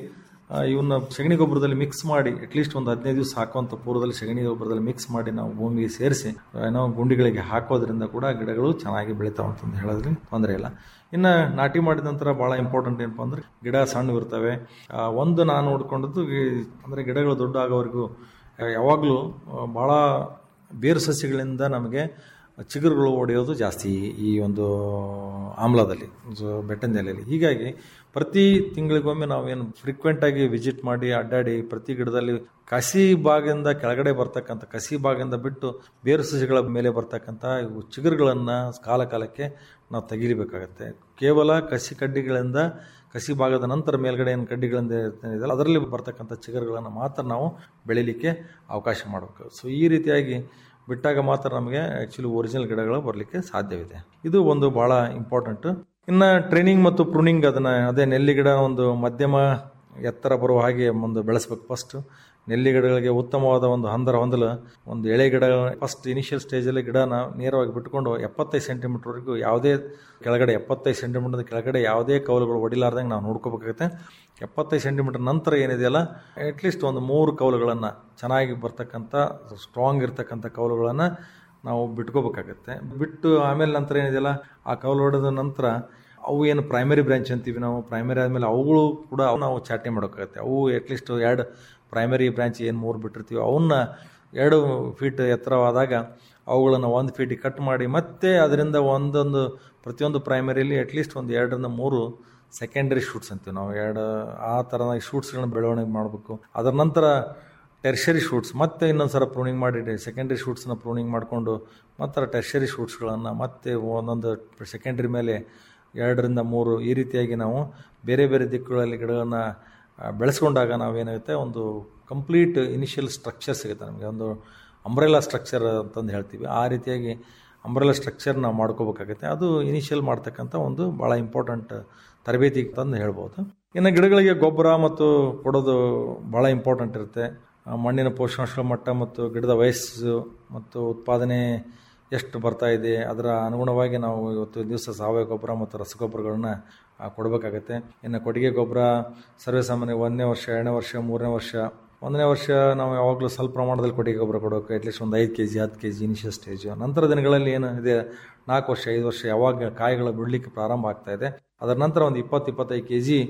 ಆ, ಇವನ್ನ ಸಗಣಿ ಗೊಬ್ಬರದಲ್ಲಿ ಮಿಕ್ಸ್ ಮಾಡಿ ಅಟ್ಲೀಸ್ಟ್ ಒಂದು ಹದಿನೈದು ದಿವಸ ಹಾಕುವಂಥ ಪೂರ್ವದಲ್ಲಿ ಸಗಣಿ ಗೊಬ್ಬರದಲ್ಲಿ ಮಿಕ್ಸ್ ಮಾಡಿ ನಾವು ಭೂಮಿಗೆ ಸೇರಿಸಿ ಏನೋ ಗುಂಡಿಗಳಿಗೆ ಹಾಕೋದ್ರಿಂದ ಕೂಡ ಗಿಡಗಳು ಚೆನ್ನಾಗಿ ಬೆಳಿತಾವೆ ಅಂತಂದು ಹೇಳೋದ್ರಿಂದ ತೊಂದರೆ ಇಲ್ಲ ಇನ್ನು ನಾಟಿ ಮಾಡಿದ ನಂತರ ಭಾಳ ಇಂಪಾರ್ಟೆಂಟ್ ಏನಪ್ಪ ಅಂದ್ರೆ ಗಿಡ ಸಣ್ಣ ಇರ್ತವೆ ಆ, ಒಂದು ನಾನು ನೋಡ್ಕೊಂಡದ್ದು ಈ- ಅಂದ್ರೆ ಗಿಡಗಳು ದೊಡ್ಡ ಆಗೋವರೆಗೂ ಯಾವಾಗಲೂ ಭಾಳ ಬೇರು ಸಸ್ಯಗಳಿಂದ ನಮಗೆ ಚಿಗುರುಗಳು ಒಡೆಯೋದು ಜಾಸ್ತಿ ಈ ಒಂದು ಆಮ್ಲದಲ್ಲಿ ಸೊ ಬೆಟ್ಟದ ನೆಲೆಯಲ್ಲಿ ಹೀಗಾಗಿ ಪ್ರತಿ ತಿಂಗಳಿಗೊಮ್ಮೆ ನಾವೇನು ಫ್ರೀಕ್ವೆಂಟಾಗಿ ವಿಸಿಟ್ ಮಾಡಿ ಅಡ್ಡಾಡಿ ಪ್ರತಿ ಗಿಡದಲ್ಲಿ ಕಸಿ ಭಾಗದಿಂದ ಕೆಳಗಡೆ ಬರ್ತಕ್ಕಂಥ ಕಸಿ ಭಾಗದಿಂದ ಬಿಟ್ಟು ಬೇರು ಸಸ್ಯಗಳ ಮೇಲೆ ಬರ್ತಕ್ಕಂಥ ಇವು ಚಿಗುರುಗಳನ್ನು ಕಾಲ ಕಾಲಕ್ಕೆ ನಾವು ತೆಗಿಲಿಬೇಕಾಗತ್ತೆ ಕೇವಲ ಕಸಿ ಕಡ್ಡಿಗಳಿಂದ ಕಸಿ ಭಾಗದ ನಂತರ ಮೇಲ್ಗಡೆ ಏನು ಕಡ್ಡಿಗಳಿಂದ ಇದೆಯಲ್ಲ ಅದರಲ್ಲಿ ಬರ್ತಕ್ಕಂಥ ಚಿಗುರುಗಳನ್ನು ಮಾತ್ರ ನಾವು ಬೆಳಿಲಿಕ್ಕೆ ಅವಕಾಶ ಮಾಡಬೇಕು ಸೊ ಈ ರೀತಿಯಾಗಿ ಬಿಟ್ಟಾಗ ಮಾತ್ರ ನಮಗೆ ಆ್ಯಕ್ಚುಲಿ ಒರಿಜಿನಲ್ ಗಿಡಗಳು ಬರಲಿಕ್ಕೆ ಸಾಧ್ಯವಿದೆ ಇದು ಒಂದು ಭಾಳ ಇಂಪಾರ್ಟೆಂಟು ಇನ್ನು ಟ್ರೈನಿಂಗ್ ಮತ್ತು ಪ್ರೂನಿಂಗ್ ಅದನ್ನು ಅದೇ ನೆಲ್ಲಿ ಗಿಡ ಒಂದು ಮಧ್ಯಮ ಎತ್ತರ ಬರುವ ಹಾಗೆ ಒಂದು ಬೆಳೆಸ್ಬೇಕು ಫಸ್ಟು ನೆಲ್ಲಿ ಗಿಡಗಳಿಗೆ ಉತ್ತಮವಾದ ಒಂದು ಹಂದರ ಹೊಂದಲು ಒಂದು ಎಳೆ ಗಿಡ ಫಸ್ಟ್ ಇನಿಷಿಯಲ್ ಸ್ಟೇಜಲ್ಲಿ ಗಿಡನ ನೇರವಾಗಿ ಬಿಟ್ಕೊಂಡು ಎಪ್ಪತ್ತೈದು ಸೆಂಟಿಮೀಟ್ರ್ವರೆಗೂ ಯಾವುದೇ ಕೆಳಗಡೆ ಎಪ್ಪತ್ತೈದು ಸೆಂಟಿಮೀಟರ್ ಕೆಳಗಡೆ ಯಾವುದೇ ಕೌಲುಗಳು ಹೊಡಿಲಾರ್ದಂಗೆ ನಾವು ನೋಡ್ಕೋಬೇಕಾಗುತ್ತೆ ಎಪ್ಪತ್ತೈದು ಸೆಂಟಿಮೀಟರ್ ನಂತರ ಏನಿದೆಯಲ್ಲ ಅಟ್ಲೀಸ್ಟ್ ಒಂದು ಮೂರು ಕೌಲುಗಳನ್ನು ಚೆನ್ನಾಗಿ ಬರ್ತಕ್ಕಂಥ ಸ್ಟ್ರಾಂಗ್ ಇರ್ತಕ್ಕಂಥ ಕೌಲುಗಳನ್ನು ನಾವು ಬಿಟ್ಕೋಬೇಕಾಗತ್ತೆ ಬಿಟ್ಟು ಆಮೇಲೆ ನಂತರ ಏನಿದೆಯಲ್ಲ ಆ ಕೌಲು ಹೊಡೆದ ನಂತರ ಅವು ಏನು ಪ್ರೈಮರಿ ಬ್ರಾಂಚ್ ಅಂತೀವಿ ನಾವು ಪ್ರೈಮರಿ ಆದಮೇಲೆ ಅವುಗಳು ಕೂಡ ಅವು ನಾವು ಚಾಟನೆ ಮಾಡೋಕ್ಕಾಗತ್ತೆ ಅವು ಅಟ್ಲೀಸ್ಟ್ ಎರಡು ಪ್ರೈಮರಿ ಬ್ರಾಂಚ್ ಏನು ಮೂರು ಬಿಟ್ಟಿರ್ತೀವಿ ಅವನ್ನ ಎರಡು ಫೀಟ್ ಎತ್ತರವಾದಾಗ ಅವುಗಳನ್ನು ಒಂದು ಫೀಟಿಗೆ ಕಟ್ ಮಾಡಿ ಮತ್ತೆ ಅದರಿಂದ ಒಂದೊಂದು ಪ್ರತಿಯೊಂದು ಪ್ರೈಮರಿಯಲ್ಲಿ ಅಟ್ಲೀಸ್ಟ್ ಒಂದು ಎರಡರಿಂದ ಮೂರು ಸೆಕೆಂಡರಿ ಶೂಟ್ಸ್ ಅಂತೀವಿ ನಾವು ಎರಡು ಆ ಥರದ ಶೂಟ್ಸ್ಗಳನ್ನ ಬೆಳವಣಿಗೆ ಮಾಡಬೇಕು ಅದರ ನಂತರ ಟೆರ್ಷರಿ ಶೂಟ್ಸ್ ಮತ್ತೆ ಇನ್ನೊಂದು ಸಲ ಪ್ರೂನಿಂಗ್ ಮಾಡಿ ಸೆಕೆಂಡರಿ ಶೂಟ್ಸ್ನ ಪ್ರೂನಿಂಗ್ ಮಾಡಿಕೊಂಡು ಮತ್ತೆ ಟೆರ್ಷರಿ ಶೂಟ್ಸ್ಗಳನ್ನು ಮತ್ತೆ ಒಂದೊಂದು ಸೆಕೆಂಡ್ರಿ ಮೇಲೆ ಎರಡರಿಂದ ಮೂರು ಈ ರೀತಿಯಾಗಿ ನಾವು ಬೇರೆ ಬೇರೆ ದಿಕ್ಕುಗಳಲ್ಲಿ ಗಿಡಗಳನ್ನು ಬೆಳೆಸ್ಕೊಂಡಾಗ ನಾವೇನಾಗುತ್ತೆ ಒಂದು ಕಂಪ್ಲೀಟ್ ಇನಿಷಿಯಲ್ ಸ್ಟ್ರಕ್ಚರ್ ಸಿಗುತ್ತೆ ನಮಗೆ ಒಂದು ಅಂಬ್ರೆಲಾ ಸ್ಟ್ರಕ್ಚರ್ ಅಂತಂದು ಹೇಳ್ತೀವಿ ಆ ರೀತಿಯಾಗಿ ಅಂಬ್ರೆಲಾ ಸ್ಟ್ರಕ್ಚರ್ ನಾವು ಮಾಡ್ಕೋಬೇಕಾಗುತ್ತೆ ಅದು ಇನಿಷಿಯಲ್ ಮಾಡ್ತಕ್ಕಂಥ ಒಂದು ಭಾಳ ಇಂಪಾರ್ಟೆಂಟ್ ತರಬೇತಿ ಅಂತಂದು ಹೇಳ್ಬೋದು ಇನ್ನು ಗಿಡಗಳಿಗೆ ಗೊಬ್ಬರ ಮತ್ತು ಕೊಡೋದು ಭಾಳ ಇಂಪಾರ್ಟೆಂಟ್ ಇರುತ್ತೆ ಆ ಮಣ್ಣಿನ ಪೋಷಕಾಂಶಗಳ ಮಟ್ಟ ಮತ್ತು ಗಿಡದ ವಯಸ್ಸು ಮತ್ತು ಉತ್ಪಾದನೆ ಎಷ್ಟು ಬರ್ತಾ ಇದೆ ಅದರ ಅನುಗುಣವಾಗಿ ನಾವು ಇವತ್ತು ದಿವಸ ಸಾವಯವ ಗೊಬ್ಬರ ಮತ್ತು ರಸಗೊಬ್ಬರಗಳನ್ನ ಆ, ಕೊಡಬೇಕಾಗತ್ತೆ ಇನ್ನು ಕೊಟ್ಟಿಗೆ ಗೊಬ್ಬರ ಸರ್ವೇ ಸಾಮಾನ್ಯ ಒಂದನೇ ವರ್ಷ ಎರಡನೇ ವರ್ಷ ಮೂರನೇ ವರ್ಷ ಒಂದನೇ ವರ್ಷ ನಾವು ಯಾವಾಗಲೂ ಸ್ವಲ್ಪ ಪ್ರಮಾಣದಲ್ಲಿ ಕೊಟ್ಟಿಗೆ ಗೊಬ್ಬರ ಕೊಡಬೇಕು ಅಟ್ಲೀಸ್ಟ್ ಒಂದು ಐದು ಕೆ ಜಿ ಹತ್ತು ಕೆ ಜಿ ಇನಿಷಿಯಲ್ ಸ್ಟೇಜು ನಂತರ ದಿನಗಳಲ್ಲಿ ಏನು ಇದೆ ನಾಲ್ಕು ವರ್ಷ ಐದು ವರ್ಷ ಯಾವಾಗ ಕಾಯಿಗಳು ಬಿಡಲಿಕ್ಕೆ ಪ್ರಾರಂಭ ಆಗ್ತಾ ಇದೆ ಅದರ ನಂತರ ಒಂದು ಇಪ್ಪತ್ತು ಇಪ್ಪತ್ತೈದು ಕೆ ಜಿ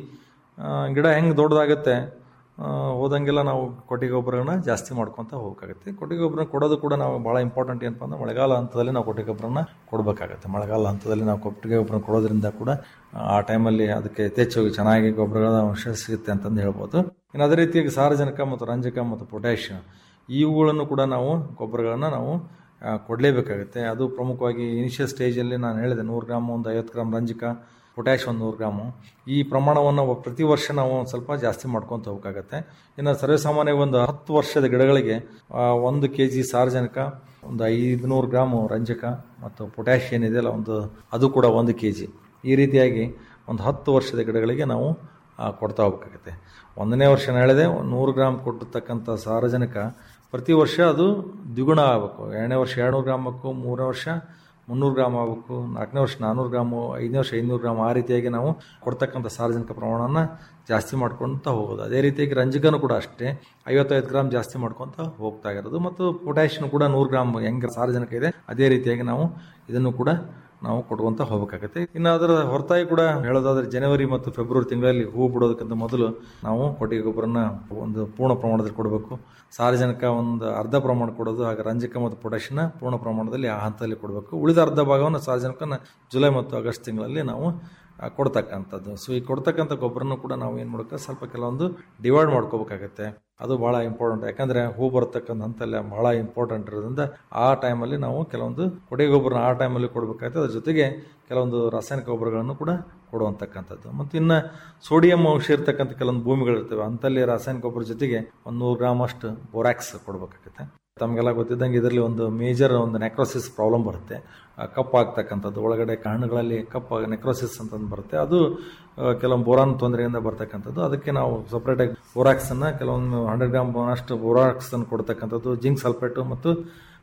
ಗಿಡ ಹೆಂಗೆ ದೊಡ್ಡದಾಗುತ್ತೆ ಆ, ಹೋದಂಗೆಲ್ಲ ನಾವು ಕೊಟ್ಟಿಗೆ ಗೊಬ್ಬರನ ಜಾಸ್ತಿ ಮಾಡ್ಕೊತ ಹೋಗಬೇಕಾಗುತ್ತೆ ಕೊಟ್ಟಿಗೆ ಗೊಬ್ಬರ ಕೊಡೋದು ಕೂಡ ನಾವು ಭಾಳ ಇಂಪಾರ್ಟೆಂಟ್ ಏನಪ್ಪ ಅಂದ್ರೆ ಮಳೆಗಾಲ ಹಂತದಲ್ಲಿ ನಾವು ಕೊಟ್ಟಿಗೆ ಗೊಬ್ಬರನ ಕೊಡಬೇಕಾಗತ್ತೆ ಮಳೆಗಾಲ ಹಂತದಲ್ಲಿ ನಾವು ಕೊಟ್ಟಿಗೆ ಗೊಬ್ಬರ ಕೊಡೋದ್ರಿಂದ ಕೂಡ ಆ ಟೈಮಲ್ಲಿ ಅದಕ್ಕೆ ಯಥೇಚ್ಛವಾಗಿ ಚೆನ್ನಾಗಿ ಗೊಬ್ಬರಗಳ ಅಂಶ ಸಿಗುತ್ತೆ ಅಂತಂದು ಹೇಳ್ಬೋದು ಇನ್ನು ಅದೇ ರೀತಿಯಾಗಿ ಸಾರಜನಕ ಮತ್ತು ರಂಜಕ ಮತ್ತು ಪೊಟ್ಯಾಷಿಯಂ ಇವುಗಳನ್ನು ಕೂಡ ನಾವು ಗೊಬ್ಬರಗಳನ್ನು ನಾವು ಆ, ಕೊಡಲೇಬೇಕಾಗುತ್ತೆ ಅದು ಪ್ರಮುಖವಾಗಿ ಇನಿಷಿಯಲ್ ಸ್ಟೇಜಲ್ಲಿ ನಾನು ಹೇಳಿದೆ ನೂರು ಗ್ರಾಮ್ ಒಂದು ಐವತ್ತು ಗ್ರಾಮ್ ರಂಜಕ ಪೊಟ್ಯಾಶ್ ಒಂದು ನೂರು ಗ್ರಾಮು ಈ ಪ್ರಮಾಣವನ್ನು ಪ್ರತಿ ವರ್ಷ ನಾವು ಒಂದು ಸ್ವಲ್ಪ ಜಾಸ್ತಿ ಮಾಡ್ಕೊತ ಹೋಗಬೇಕಾಗತ್ತೆ ಇನ್ನು ಸರ್ವೇಸಾಮಾನ್ಯವಾಗಿ ಒಂದು ಹತ್ತು ವರ್ಷದ ಗಿಡಗಳಿಗೆ ಆ, ಒಂದು ಕೆ ಜಿ ಸಾರಜನಕ ಒಂದು ಐದುನೂರು ಗ್ರಾಮು ರಂಜಕ ಮತ್ತು ಪೊಟ್ಯಾಶ್ ಏನಿದೆಯಲ್ಲ ಒಂದು ಅದು ಕೂಡ ಒಂದು ಕೆ ಜಿ ಈ ರೀತಿಯಾಗಿ ಒಂದು ಹತ್ತು ವರ್ಷದ ಗಿಡಗಳಿಗೆ ನಾವು ಆ, ಕೊಡ್ತಾ ಹೋಗ್ಬೇಕಾಗತ್ತೆ ಒಂದನೇ ವರ್ಷ ನಾನು ಹೇಳಿದೆ ನೂರು ಗ್ರಾಮ್ ಕೊಟ್ಟಿರ್ತಕ್ಕಂಥ ಸಾರಜನಕ ಪ್ರತಿ ವರ್ಷ ಅದು ದ್ವಿಗುಣ ಆಗಬೇಕು ಎರಡನೇ ವರ್ಷ ಎರಡುನೂರು ಗ್ರಾಮ್ ಆಗಬೇಕು ಮೂರನೇ ವರ್ಷ ಮುನ್ನೂರು ಗ್ರಾಮ್ ಆಗಬೇಕು ನಾಲ್ಕನೇ ವರ್ಷ ನಾನ್ನೂರು ಗ್ರಾಮು ಐದನೇ ವರ್ಷ ಐನೂರು ಗ್ರಾಮ್ ಆ ರೀತಿಯಾಗಿ ನಾವು ಕೊಡ್ತಕ್ಕಂಥ ಸಾರ್ವಜನಿಕ ಪ್ರಮಾಣನ ಜಾಸ್ತಿ ಮಾಡ್ಕೊತ ಹೋಗೋದು ಅದೇ ರೀತಿಯಾಗಿ ರಂಜಕನೂ ಕೂಡ ಅಷ್ಟೇ ಐವತ್ತೈದು ಗ್ರಾಮ್ ಜಾಸ್ತಿ ಮಾಡ್ಕೊತ ಹೋಗ್ತಾ ಇರೋದು ಮತ್ತು ಪೊಟ್ಯಾಷಿಯಂ ಕೂಡ ನೂರು ಗ್ರಾಮ್ ಹೆಂಗೆ ಸಾರ್ವಜನಿಕ ಇದೆ ಅದೇ ರೀತಿಯಾಗಿ ನಾವು ಇದನ್ನು ಕೂಡ ನಾವು ಕೊಡುವಂತ ಹೋಗಬೇಕಾಗುತ್ತೆ ಇನ್ನು ಅದರ ಹೊರತಾಗಿ ಕೂಡ ಹೇಳೋದಾದ್ರೆ ಜನವರಿ ಮತ್ತು ಫೆಬ್ರವರಿ ತಿಂಗಳಲ್ಲಿ ಹೂ ಬಿಡೋದಕ್ಕಿಂತ ಮೊದಲು ನಾವು ಕೊಟ್ಟಿಗೆ ಗೊಬ್ಬರನ ಒಂದು ಪೂರ್ಣ ಪ್ರಮಾಣದಲ್ಲಿ ಕೊಡಬೇಕು ಸಾರಜನಕ ಒಂದು ಅರ್ಧ ಪ್ರಮಾಣ ಕೊಡೋದು ಹಾಗೆ ರಂಜಕ ಮತ್ತು ಪೊಟ್ಯಾಷಿಯನ್ನ ಪೂರ್ಣ ಪ್ರಮಾಣದಲ್ಲಿ ಆ ಹಂತದಲ್ಲಿ ಕೊಡಬೇಕು ಉಳಿದ ಅರ್ಧ ಭಾಗವನ್ನು ಸಾರಜನಕನ ಜುಲೈ ಮತ್ತು ಆಗಸ್ಟ್ ತಿಂಗಳಲ್ಲಿ ನಾವು ಆ, ಕೊಡ್ತಕ್ಕಂಥದ್ದು ಸೊ ಈ ಕೊಡ್ತಕ್ಕಂಥ ಗೊಬ್ಬರನೂ ಕೂಡ ನಾವು ಏನು ಮಾಡಬೇಕು ಸ್ವಲ್ಪ ಕೆಲವೊಂದು ಡಿವೈಡ್ ಮಾಡ್ಕೋಬೇಕಾಗತ್ತೆ ಅದು ಭಾಳ ಇಂಪಾರ್ಟೆಂಟ್ ಯಾಕಂದರೆ ಹೂ ಬರ್ತಕ್ಕಂಥ ಹಂತಲ್ಲಿ ಭಾಳ ಇಂಪಾರ್ಟೆಂಟ್ ಇರೋದ್ರಿಂದ ಆ ಟೈಮಲ್ಲಿ ನಾವು ಕೆಲವೊಂದು ಕೊಡುಗೆ ಗೊಬ್ಬರನ ಆ ಟೈಮಲ್ಲಿ ಕೊಡಬೇಕಾಗುತ್ತೆ ಅದ್ರ ಜೊತೆಗೆ ಕೆಲವೊಂದು ರಾಸಾಯನಿಕ ಗೊಬ್ಬರಗಳನ್ನು ಕೂಡ ಕೊಡುವಂತಕ್ಕಂಥದ್ದು ಮತ್ತು ಇನ್ನು ಸೋಡಿಯಂ ಅಂಶ ಇರ್ತಕ್ಕಂಥ ಕೆಲವೊಂದು ಭೂಮಿಗಳಿರ್ತವೆ ಅಂತಲ್ಲಿ ರಾಸಾಯನಿಕ ಗೊಬ್ಬರ ಜೊತೆಗೆ ಒಂದು ನೂರು ಗ್ರಾಮ್ ಅಷ್ಟು ಬೋರಾಕ್ಸ್ ಕೊಡಬೇಕಾಗುತ್ತೆ ತಮಗೆಲ್ಲ ಗೊತ್ತಿದ್ದಂಗೆ ಇದರಲ್ಲಿ ಒಂದು ಮೇಜರ್ ಒಂದು ನೆಕ್ರೋಸಿಸ್ ಪ್ರಾಬ್ಲಮ್ ಬರುತ್ತೆ ಆ ಕಪ್ಪು ಆಗ್ತಕ್ಕಂಥದ್ದು ಒಳಗಡೆ ಕಣ್ಣುಗಳಲ್ಲಿ ಕಪ್ಪು ನೆಕ್ರೋಸಿಸ್ ಅಂತಂದು ಬರುತ್ತೆ ಅದು ಆ, ಕೆಲವೊಂದು ಬೋರಾನ್ ತೊಂದರೆಯಿಂದ ಬರ್ತಕ್ಕಂಥದ್ದು ಅದಕ್ಕೆ ನಾವು ಸಪ್ರೇಟಾಗಿ ಬೋರಾಕ್ಸನ್ನು ಕೆಲವೊಂದು ಹಂಡ್ರೆಡ್ ಗ್ರಾಮ್ ಅಷ್ಟು ಬೋರಾಕ್ಸನ್ನು ಕೊಡ್ತಕ್ಕಂಥದ್ದು ಜಿಂಕ್ ಸಲ್ಫೇಟು ಮತ್ತು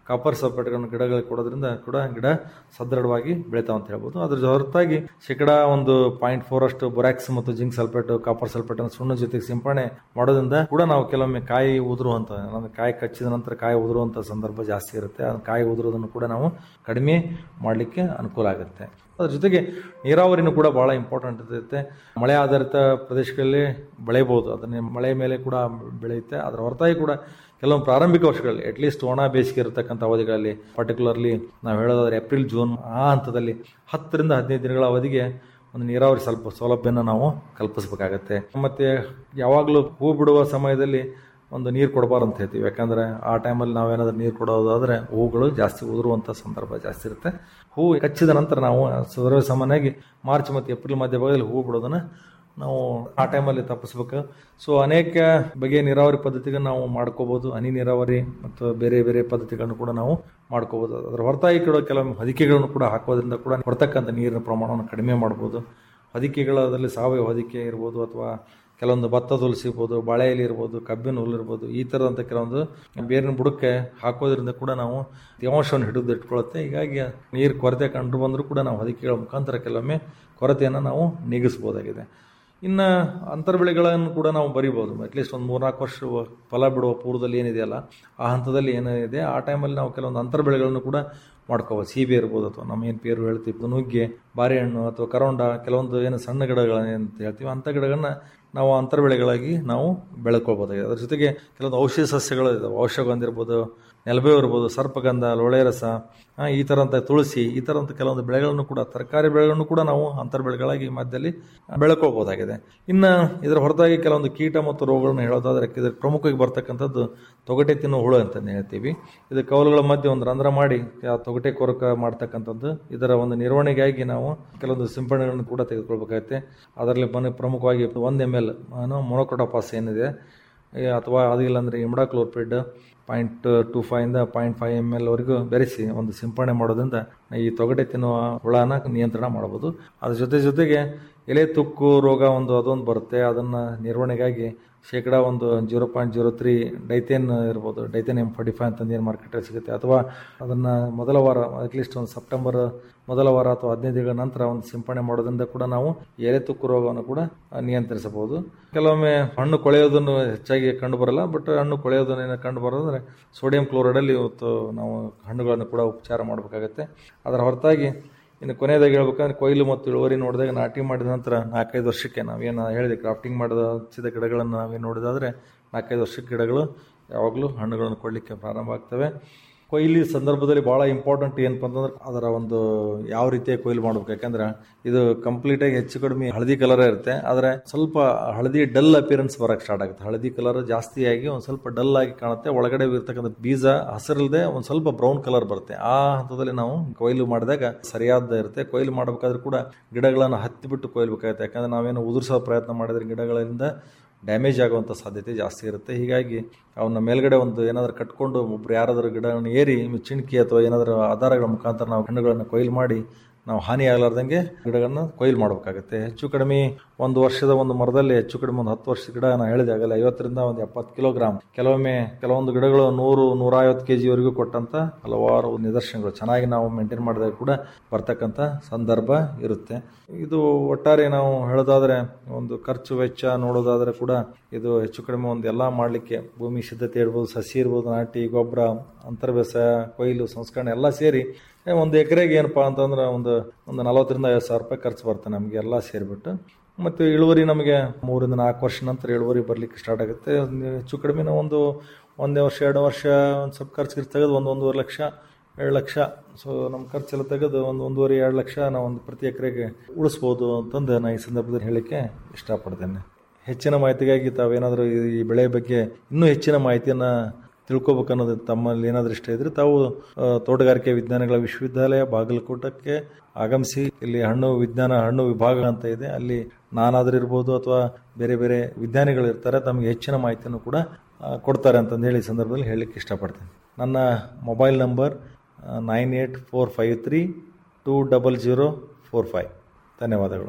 ಕಾಪರ್ ಸಲ್ಫೇಟ್ಗಳನ್ನು ಗಿಡಗಳಿಗೆ ಕೊಡೋದ್ರಿಂದ ಕೂಡ ಗಿಡ ಸದೃಢವಾಗಿ ಬೆಳಿತಾವ ಅಂತ ಹೇಳ್ಬೋದು ಅದ್ರ ಹೊರತಾಗಿ ಶೇಕಡ ಒಂದು ಪಾಯಿಂಟ್ ಫೋರ್ ಅಷ್ಟು ಬೊರಾಕ್ಸ್ ಮತ್ತು ಜಿಂಕ್ ಸಲ್ಫೇಟ್ ಕಾಪರ್ ಸಲ್ಫೇಟ್ ಅನ್ನು ಸುಣ್ಣ ಜೊತೆಗೆ ಸಿಂಪಡಣೆ ಮಾಡೋದ್ರಿಂದ ಕೂಡ ನಾವು ಕೆಲವೊಮ್ಮೆ ಕಾಯಿ ಉದುರುವಂತ ಅಂದ್ರೆ ಕಾಯಿ ಕಚ್ಚಿದ ನಂತರ ಕಾಯಿ ಉದುರುವಂತ ಸಂದರ್ಭ ಜಾಸ್ತಿ ಇರುತ್ತೆ ಆ ಕಾಯಿ ಉದುರೋದನ್ನು ಕೂಡ ನಾವು ಕಡಿಮೆ ಮಾಡಲಿಕ್ಕೆ ಅನುಕೂಲ ಆಗುತ್ತೆ ಅದ್ರ ಜೊತೆಗೆ ನೀರಾವರಿನೂ ಕೂಡ ಬಹಳ ಇಂಪಾರ್ಟೆಂಟ್ ಇರುತ್ತೆ ಮಳೆ ಆಧಾರಿತ ಪ್ರದೇಶಗಳಲ್ಲಿ ಬೆಳೆಯಬಹುದು ಅದನ್ನೇ ಮಳೆ ಮೇಲೆ ಕೂಡ ಬೆಳೆಯುತ್ತೆ ಅದರ ಹೊರತಾಗಿ ಕೂಡ ಕೆಲವೊಂದು ಪ್ರಾರಂಭಿಕ ವರ್ಷಗಳಲ್ಲಿ ಅಟ್ಲೀಸ್ಟ್ ಒಣ ಬೇಸಿಗೆ ಇರತಕ್ಕಂಥ ಅವಧಿಗಳಲ್ಲಿ ಪರ್ಟಿಕ್ಯುಲರ್ಲಿ ನಾವು ಹೇಳೋದಾದ್ರೆ ಏಪ್ರಿಲ್ ಜೂನ್ ಆ ಹಂತದಲ್ಲಿ ಹತ್ತರಿಂದ ಹದಿನೈದು ದಿನಗಳ ಅವಧಿಗೆ ಒಂದು ನೀರಾವರಿ ಸ್ವಲ್ಪ ಸೌಲಭ್ಯನ ನಾವು ಕಲ್ಪಿಸಬೇಕಾಗತ್ತೆ ಮತ್ತೆ ಯಾವಾಗಲೂ ಹೂ ಬಿಡುವ ಸಮಯದಲ್ಲಿ ಒಂದು ನೀರು ಕೊಡಬಾರ್ದು ಅಂತ ಹೇಳ್ತೀವಿ ಯಾಕಂದ್ರೆ ಆ ಟೈಮಲ್ಲಿ ನಾವೇನಾದ್ರೂ ನೀರು ಕೊಡೋದಾದ್ರೆ ಹೂಗಳು ಜಾಸ್ತಿ ಉದುರುವಂಥ ಸಂದರ್ಭ ಜಾಸ್ತಿ ಇರುತ್ತೆ ಹೂ ಕಚ್ಚಿದ ನಂತರ ನಾವು ಸರ್ವೇ ಸಾಮಾನ್ಯವಾಗಿ ಮಾರ್ಚ್ ಮತ್ತು ಏಪ್ರಿಲ್ ಮಧ್ಯಭಾಗದಲ್ಲಿ ಹೂ ಬಿಡೋದನ್ನ ನಾವು ಆ ಟೈಮಲ್ಲಿ ತಪ್ಪಿಸ್ಬೇಕು ಸೊ ಅನೇಕ ಬಗೆಯ ನೀರಾವರಿ ಪದ್ಧತಿಗಳನ್ನ ನಾವು ಮಾಡ್ಕೋಬಹುದು ಹನಿ ನೀರಾವರಿ ಮತ್ತು ಬೇರೆ ಬೇರೆ ಪದ್ಧತಿಗಳನ್ನು ಕೂಡ ನಾವು ಮಾಡ್ಕೋಬಹುದು ಅದರ ಹೊರತಾಗಿ ಕೂಡ ಕೆಲವೊಮ್ಮೆ ಹೊದಿಕೆಗಳನ್ನು ಕೂಡ ಹಾಕೋದ್ರಿಂದ ಕೂಡ ಬರ್ತಕ್ಕಂಥ ನೀರಿನ ಪ್ರಮಾಣವನ್ನು ಕಡಿಮೆ ಮಾಡ್ಬೋದು ಹೊದಿಕೆಗಳಲ್ಲಿ ಸಾವಯವ ಹೊದಿಕೆ ಇರ್ಬೋದು ಅಥವಾ ಕೆಲವೊಂದು ಭತ್ತದ ಹುಲ್ಲು ಸಿಗ್ಬೋದು ಬಾಳೆ ಎಲೆ ಇರ್ಬೋದು ಕಬ್ಬಿನ ಹುಲ್ಲು ಇರ್ಬೋದು ಈ ಥರದಂಥ ಕೆಲವೊಂದು ಬೇರಿನ ಬುಡಕ್ಕೆ ಹಾಕೋದ್ರಿಂದ ಕೂಡ ನಾವು ತೇವಾಂಶವನ್ನು ಹಿಡಿದು ಇಟ್ಕೊಳ್ಳುತ್ತೆ ಹೀಗಾಗಿ ನೀರು ಕೊರತೆ ಕಂಡು ಬಂದರೂ ಕೂಡ ನಾವು ಹೊದಿಕೆಗಳ ಮುಖಾಂತರ ಕೆಲವೊಮ್ಮೆ ಕೊರತೆಯನ್ನು ನಾವು ನೀಗಿಸ್ಬೋದಾಗಿದೆ ಇನ್ನು ಅಂತರ ಬೆಳೆಗಳನ್ನು ಕೂಡ ನಾವು ಬರಿಬೋದು ಅಟ್ಲೀಸ್ಟ್ ಒಂದು ಮೂರ್ನಾಲ್ಕು ವರ್ಷ ಫಲ ಬಿಡುವ ಪೂರ್ವದಲ್ಲಿ ಏನಿದೆಯಲ್ಲ ಆ ಹಂತದಲ್ಲಿ ಏನಿದೆ ಆ ಟೈಮಲ್ಲಿ ನಾವು ಕೆಲವೊಂದು ಅಂತರ ಬೆಳೆಗಳನ್ನು ಕೂಡ ಮಾಡ್ಕೋಬೋದು ಸೀಬೆ ಇರ್ಬೋದು ಅಥವಾ ನಮ್ಮ ಏನು ಪೇರು ಹೇಳ್ತೀವಿ ನುಗ್ಗೆ ಬಾರೆಹಣ್ಣು ಅಥವಾ ಕರೋಂಡ ಕೆಲವೊಂದು ಏನು ಸಣ್ಣ ಗಿಡಗಳನ್ನ ಅಂತ ಹೇಳ್ತೀವಿ ಅಂಥ ಗಿಡಗಳನ್ನ ನಾವು ಅಂತರ ಬೆಳೆಗಳಾಗಿ ನಾವು ಬೆಳ್ಕೊಳ್ಬೋದಾಗಿದೆ ಅದ್ರ ಜೊತೆಗೆ ಕೆಲವೊಂದು ಔಷಧಿ ಸಸ್ಯಗಳು ಇದಾವೆ ಔಷಧಗಂಧ ಇರ್ಬೋದು ನೆಲಬೇವು ಇರ್ಬೋದು ಸರ್ಪಗಂಧ ಲೋಳೆ ರಸ ಆ, ಈ ಥರಂಥ ತುಳಸಿ ಈ ಥರಂಥ ಕೆಲವೊಂದು ಬೆಳೆಗಳನ್ನು ಕೂಡ ತರಕಾರಿ ಬೆಳೆಗಳನ್ನು ಕೂಡ ನಾವು ಅಂತರ ಬೆಳೆಗಳಾಗಿ ಮಧ್ಯದಲ್ಲಿ ಬೆಳ್ಕೊಳ್ಬೋದಾಗಿದೆ ಇನ್ನು ಇದರ ಹೊರತಾಗಿ ಕೆಲವೊಂದು ಕೀಟ ಮತ್ತು ರೋಗಗಳನ್ನು ಹೇಳೋದಾದ್ರೆ ಇದರ ಪ್ರಮುಖವಾಗಿ ಬರ್ತಕ್ಕಂಥದ್ದು ತೊಗಟೆ ತಿನ್ನೋ ಹುಳು ಅಂತಂದು ಹೇಳ್ತೀವಿ ಇದು ಕವಲುಗಳ ಮಧ್ಯೆ ಒಂದು ರಂಧ್ರ ಮಾಡಿ ಆ ತೊಗಟೆ ಕೊರಕ ಮಾಡ್ತಕ್ಕಂಥದ್ದು ಇದರ ಒಂದು ನಿರ್ವಹಣೆಗಾಗಿ ನಾವು ಕೆಲವೊಂದು ಸಿಂಪಡಣೆಗಳನ್ನು ಕೂಡ ತೆಗೆದುಕೊಳ್ಬೇಕಾಗುತ್ತೆ ಅದರಲ್ಲಿ ಮನೆ ಪ್ರಮುಖವಾಗಿ ಒಂದು ಎಮ್ ಎಲ್ ಮೊನೊಕ್ರೋಟೋಪಾಸ್ ಏನಿದೆ ಏ, ಅಥವಾ ಅದಿಲ್ಲ ಅಂದರೆ ಇಮ್ಡಾಕ್ಲೋರ್ಪಿಡ್ ಪಾಯಿಂಟ್ ಟು ಫೈವಿಂದ ಪಾಯಿಂಟ್ ಫೈವ್ ಎಮ್ ಎಲ್ ವರೆಗೂ ಬೆರೆಸಿ ಒಂದು ಸಿಂಪಡಣೆ ಮಾಡೋದ್ರಿಂದ ಈ ತೊಗಟೆ ತಿನ್ನುವ ಹುಳನ ನಿಯಂತ್ರಣ ಮಾಡ್ಬೋದು ಅದ್ರ ಜೊತೆ ಜೊತೆಗೆ ಎಲೆ ತುಕ್ಕು ರೋಗ ಒಂದು ಅದೊಂದು ಬರುತ್ತೆ ಅದನ್ನು ನಿರ್ವಹಣೆಗಾಗಿ ಶೇಕಡ ಒಂದು zero point zero three Dithane ಇರ್ಬೋದು ಡೈತೇನ್ ಎಮ್ ಫಾರ್ಟಿ ಫೈವ್ ಅಂತಂದು ಏನು ಮಾರ್ಕೆಟಲ್ಲಿ ಸಿಗುತ್ತೆ ಅಥವಾ ಅದನ್ನು ಮೊದಲ ವಾರ ಅಟ್ಲೀಸ್ಟ್ ಒಂದು ಸೆಪ್ಟೆಂಬರ್ ಮೊದಲ ವಾರ ಅಥವಾ ಹದಿನೈದು ದಿನಗಳ ನಂತರ ಒಂದು ಸಿಂಪಡಣೆ ಮಾಡೋದ್ರಿಂದ ಕೂಡ ನಾವು ಎಲೆ ತುಕ್ಕು ರೋಗವನ್ನು ಕೂಡ ನಿಯಂತ್ರಿಸಬಹುದು ಕೆಲವೊಮ್ಮೆ ಹಣ್ಣು ಕೊಳೆಯೋದನ್ನು ಹೆಚ್ಚಾಗಿ ಕಂಡು ಬರಲ್ಲ ಬಟ್ ಹಣ್ಣು ಕೊಳೆಯೋದನ್ನು ಕಂಡು ಬರೋದಂದ್ರೆ ಸೋಡಿಯಂ ಕ್ಲೋರೈಡಲ್ಲಿ ಇವತ್ತು ನಾವು ಹಣ್ಣುಗಳನ್ನು ಕೂಡ ಉಪಚಾರ ಮಾಡಬೇಕಾಗತ್ತೆ ಅದರ ಹೊರತಾಗಿ ಇನ್ನು ಕೊನೆಯದಾಗಿ ಹೇಳ್ಬೇಕಂದ್ರೆ ಕೊಯ್ಲು ಮತ್ತು ಇಳುವರಿ ನೋಡಿದಾಗ ನಾಟಿ ಮಾಡಿದ ನಂತರ ನಾಲ್ಕೈದು ವರ್ಷಕ್ಕೆ ನಾವೇನು ಹೇಳಿದೆ ಕ್ರಾಫ್ಟಿಂಗ್ ಮಾಡಿದ ಹಚ್ಚಿದ ಗಿಡಗಳನ್ನು ನಾವೇನು ನೋಡಿದಾದ್ರೆ ನಾಲ್ಕೈದು ವರ್ಷಕ್ಕೆ ಗಿಡಗಳು ಯಾವಾಗಲೂ ಹಣ್ಣುಗಳನ್ನು ಕೊಡಲಿಕ್ಕೆ ಪ್ರಾರಂಭ ಆಗ್ತವೆ ಕೊಯ್ಲಿ ಸಂದರ್ಭದಲ್ಲಿ ಭಾಳ ಇಂಪಾರ್ಟೆಂಟ್ ಏನಪ್ಪ ಅಂತಂದ್ರೆ ಅದರ ಒಂದು ಯಾವ ರೀತಿಯ ಕೊಯ್ಲು ಮಾಡ್ಬೇಕು ಯಾಕಂದ್ರೆ ಇದು ಕಂಪ್ಲೀಟಾಗಿ ಹೆಚ್ಚು ಕಡಿಮೆ ಹಳದಿ ಕಲರ್ ಇರುತ್ತೆ ಆದರೆ ಸ್ವಲ್ಪ ಹಳದಿ ಡಲ್ ಅಪಿಯರೆನ್ಸ್ ಬರಕ್ಕೆ ಸ್ಟಾರ್ಟ್ ಆಗುತ್ತೆ ಹಳದಿ ಕಲರ್ ಜಾಸ್ತಿಯಾಗಿ ಒಂದು ಸ್ವಲ್ಪ ಡಲ್ ಆಗಿ ಕಾಣುತ್ತೆ ಒಳಗಡೆ ಇರ್ತಕ್ಕಂಥ ಬೀಜ ಹಸಿರಿಲ್ಲದೆ ಒಂದು ಸ್ವಲ್ಪ ಬ್ರೌನ್ ಕಲರ್ ಬರುತ್ತೆ ಆ ಹಂತದಲ್ಲಿ ನಾವು ಕೊಯ್ಲು ಮಾಡಿದಾಗ ಸರಿಯಾದ ಇರುತ್ತೆ ಕೊಯ್ಲು ಮಾಡಬೇಕಾದ್ರೂ ಕೂಡ ಗಿಡಗಳನ್ನು ಹತ್ತಿ ಬಿಟ್ಟು ಕೊಯ್ಲ್ಬೇಕಾಗುತ್ತೆ ಯಾಕಂದ್ರೆ ನಾವೇನು ಉದುರಿಸೋ ಪ್ರಯತ್ನ ಮಾಡಿದ್ರೆ ಗಿಡಗಳಿಂದ ಡ್ಯಾಮೇಜ್ ಆಗುವಂಥ ಸಾಧ್ಯತೆ ಜಾಸ್ತಿ ಇರುತ್ತೆ ಹೀಗಾಗಿ ಅವನ್ನ ಮೇಲ್ಗಡೆ ಒಂದು ಏನಾದರೂ ಕಟ್ಕೊಂಡು ಒಬ್ರು ಯಾರಾದರೂ ಗಿಡಗಳನ್ನು ಏರಿ ಚಿಣಕಿ ಅಥವಾ ಏನಾದರೂ ಆಧಾರಗಳ ಮುಖಾಂತರ ನಾವು ಹಣ್ಣುಗಳನ್ನು ಕೊಯ್ಲು ಮಾಡಿ ನಾವು ಹಾನಿ ಆಗಲಾರ್ದಂಗೆ ಗಿಡಗಳನ್ನ ಕೊಯ್ಲು ಮಾಡಬೇಕಾಗುತ್ತೆ ಹೆಚ್ಚು ಕಡಿಮೆ ಒಂದು ವರ್ಷದ ಒಂದು ಮರದಲ್ಲಿ ಹೆಚ್ಚು ಕಡಿಮೆ ಒಂದು ಹತ್ತು ವರ್ಷದ ಗಿಡ ನಾನು ಹೇಳಿದೆ ಆಗಲ್ಲ ಐವತ್ತರಿಂದ ಒಂದು ಎಪ್ಪತ್ತು ಕಿಲೋಗ್ರಾಮ್ ಕೆಲವೊಮ್ಮೆ ಕೆಲವೊಂದು ಗಿಡಗಳು ನೂರು ನೂರೈವತ್ತು ಕೆ ಜಿವರೆಗೂ ಕೊಟ್ಟಂತ ಹಲವಾರು ನಿದರ್ಶನಗಳು ಚೆನ್ನಾಗಿ ನಾವು ಮೇಂಟೈನ್ ಮಾಡಿದಾಗ ಕೂಡ ಬರ್ತಕ್ಕಂಥ ಸಂದರ್ಭ ಇರುತ್ತೆ ಇದು ಒಟ್ಟಾರೆ ನಾವು ಹೇಳೋದಾದ್ರೆ ಒಂದು ಖರ್ಚು ವೆಚ್ಚ ನೋಡೋದಾದ್ರೆ ಕೂಡ ಇದು ಹೆಚ್ಚು ಕಡಿಮೆ ಒಂದು ಎಲ್ಲ ಮಾಡಲಿಕ್ಕೆ ಭೂಮಿ ಸಿದ್ಧತೆ ಇರ್ಬೋದು ಸಸಿ ಇರ್ಬೋದು ನಾಟಿ ಗೊಬ್ಬರ ಅಂತರ ಬೇಸಾಯ ಕೊಯ್ಲು ಸಂಸ್ಕರಣೆ ಎಲ್ಲ ಸೇರಿ ಏ, ಒಂದು ಎಕರೆಗೆ ಏನಪ್ಪಾ ಅಂತಂದ್ರೆ ಒಂದು ಒಂದು ನಲವತ್ತರಿಂದ ಐವತ್ತು ಸಾವಿರ ರೂಪಾಯಿ ಖರ್ಚು ಬರುತ್ತೆ ನಮಗೆ ಎಲ್ಲ ಸೇರಿಬಿಟ್ಟು ಮತ್ತು ಇಳುವರಿ ನಮಗೆ ಮೂರಿಂದ ನಾಲ್ಕು ವರ್ಷ ನಂತರ ಇಳುವರಿ ಬರಲಿಕ್ಕೆ ಸ್ಟಾರ್ಟ್ ಆಗುತ್ತೆ ಒಂದು ಹೆಚ್ಚು ಕಡಿಮೆ ನಾವು ಒಂದು ಒಂದೇ ವರ್ಷ ಎರಡು ವರ್ಷ ಒಂದು ಸ್ವಲ್ಪ ಖರ್ಚು ಗಿರ್ಚು ತೆಗೆದು ಒಂದು ಒಂದೂವರೆ ಲಕ್ಷ ಎರಡು ಲಕ್ಷ ಸೊ ನಮ್ಮ ಖರ್ಚೆಲ್ಲ ತೆಗೆದು ಒಂದು ಒಂದೂವರೆ ಎರಡು ಲಕ್ಷ ನಾವು ಒಂದು ಪ್ರತಿ ಎಕರೆಗೆ ಉಳಿಸ್ಬೋದು ಅಂತಂದು ನಾನು ಈ ಸಂದರ್ಭದಲ್ಲಿ ಹೇಳಲಿಕ್ಕೆ ಇಷ್ಟಪಡ್ತೇನೆ ಹೆಚ್ಚಿನ ಮಾಹಿತಿಗಾಗಿ ತಾವೇನಾದರೂ ಈ ಬೆಳೆ ಬಗ್ಗೆ ಇನ್ನೂ ಹೆಚ್ಚಿನ ಮಾಹಿತಿಯನ್ನು ತಿಳ್ಕೊಬೇಕನ್ನೋದು ತಮ್ಮಲ್ಲಿ ಏನಾದರೂ ಇಷ್ಟ ಇದ್ರೆ ತಾವು ಆ, ತೋಟಗಾರಿಕೆ ವಿಜ್ಞಾನಗಳ ವಿಶ್ವವಿದ್ಯಾಲಯ ಬಾಗಲಕೋಟಕ್ಕೆ ಆಗಮಿಸಿ ಇಲ್ಲಿ ಹಣ್ಣು ವಿಜ್ಞಾನ ಹಣ್ಣು ವಿಭಾಗ ಅಂತ ಇದೆ ಅಲ್ಲಿ ನಾನಾದರೂ ಇರ್ಬೋದು ಅಥವಾ ಬೇರೆ ಬೇರೆ ವಿಜ್ಞಾನಿಗಳು ಇರ್ತಾರೆ ತಮಗೆ ಹೆಚ್ಚಿನ ಮಾಹಿತಿಯನ್ನು ಕೂಡ ಆ, ಕೊಡ್ತಾರೆ ಅಂತಂದು ಹೇಳಿ ಈ ಸಂದರ್ಭದಲ್ಲಿ ಹೇಳಲಿಕ್ಕೆ ಇಷ್ಟಪಡ್ತೇನೆ ನನ್ನ mobile number nine eight four five three two double zero four five ಧನ್ಯವಾದಗಳು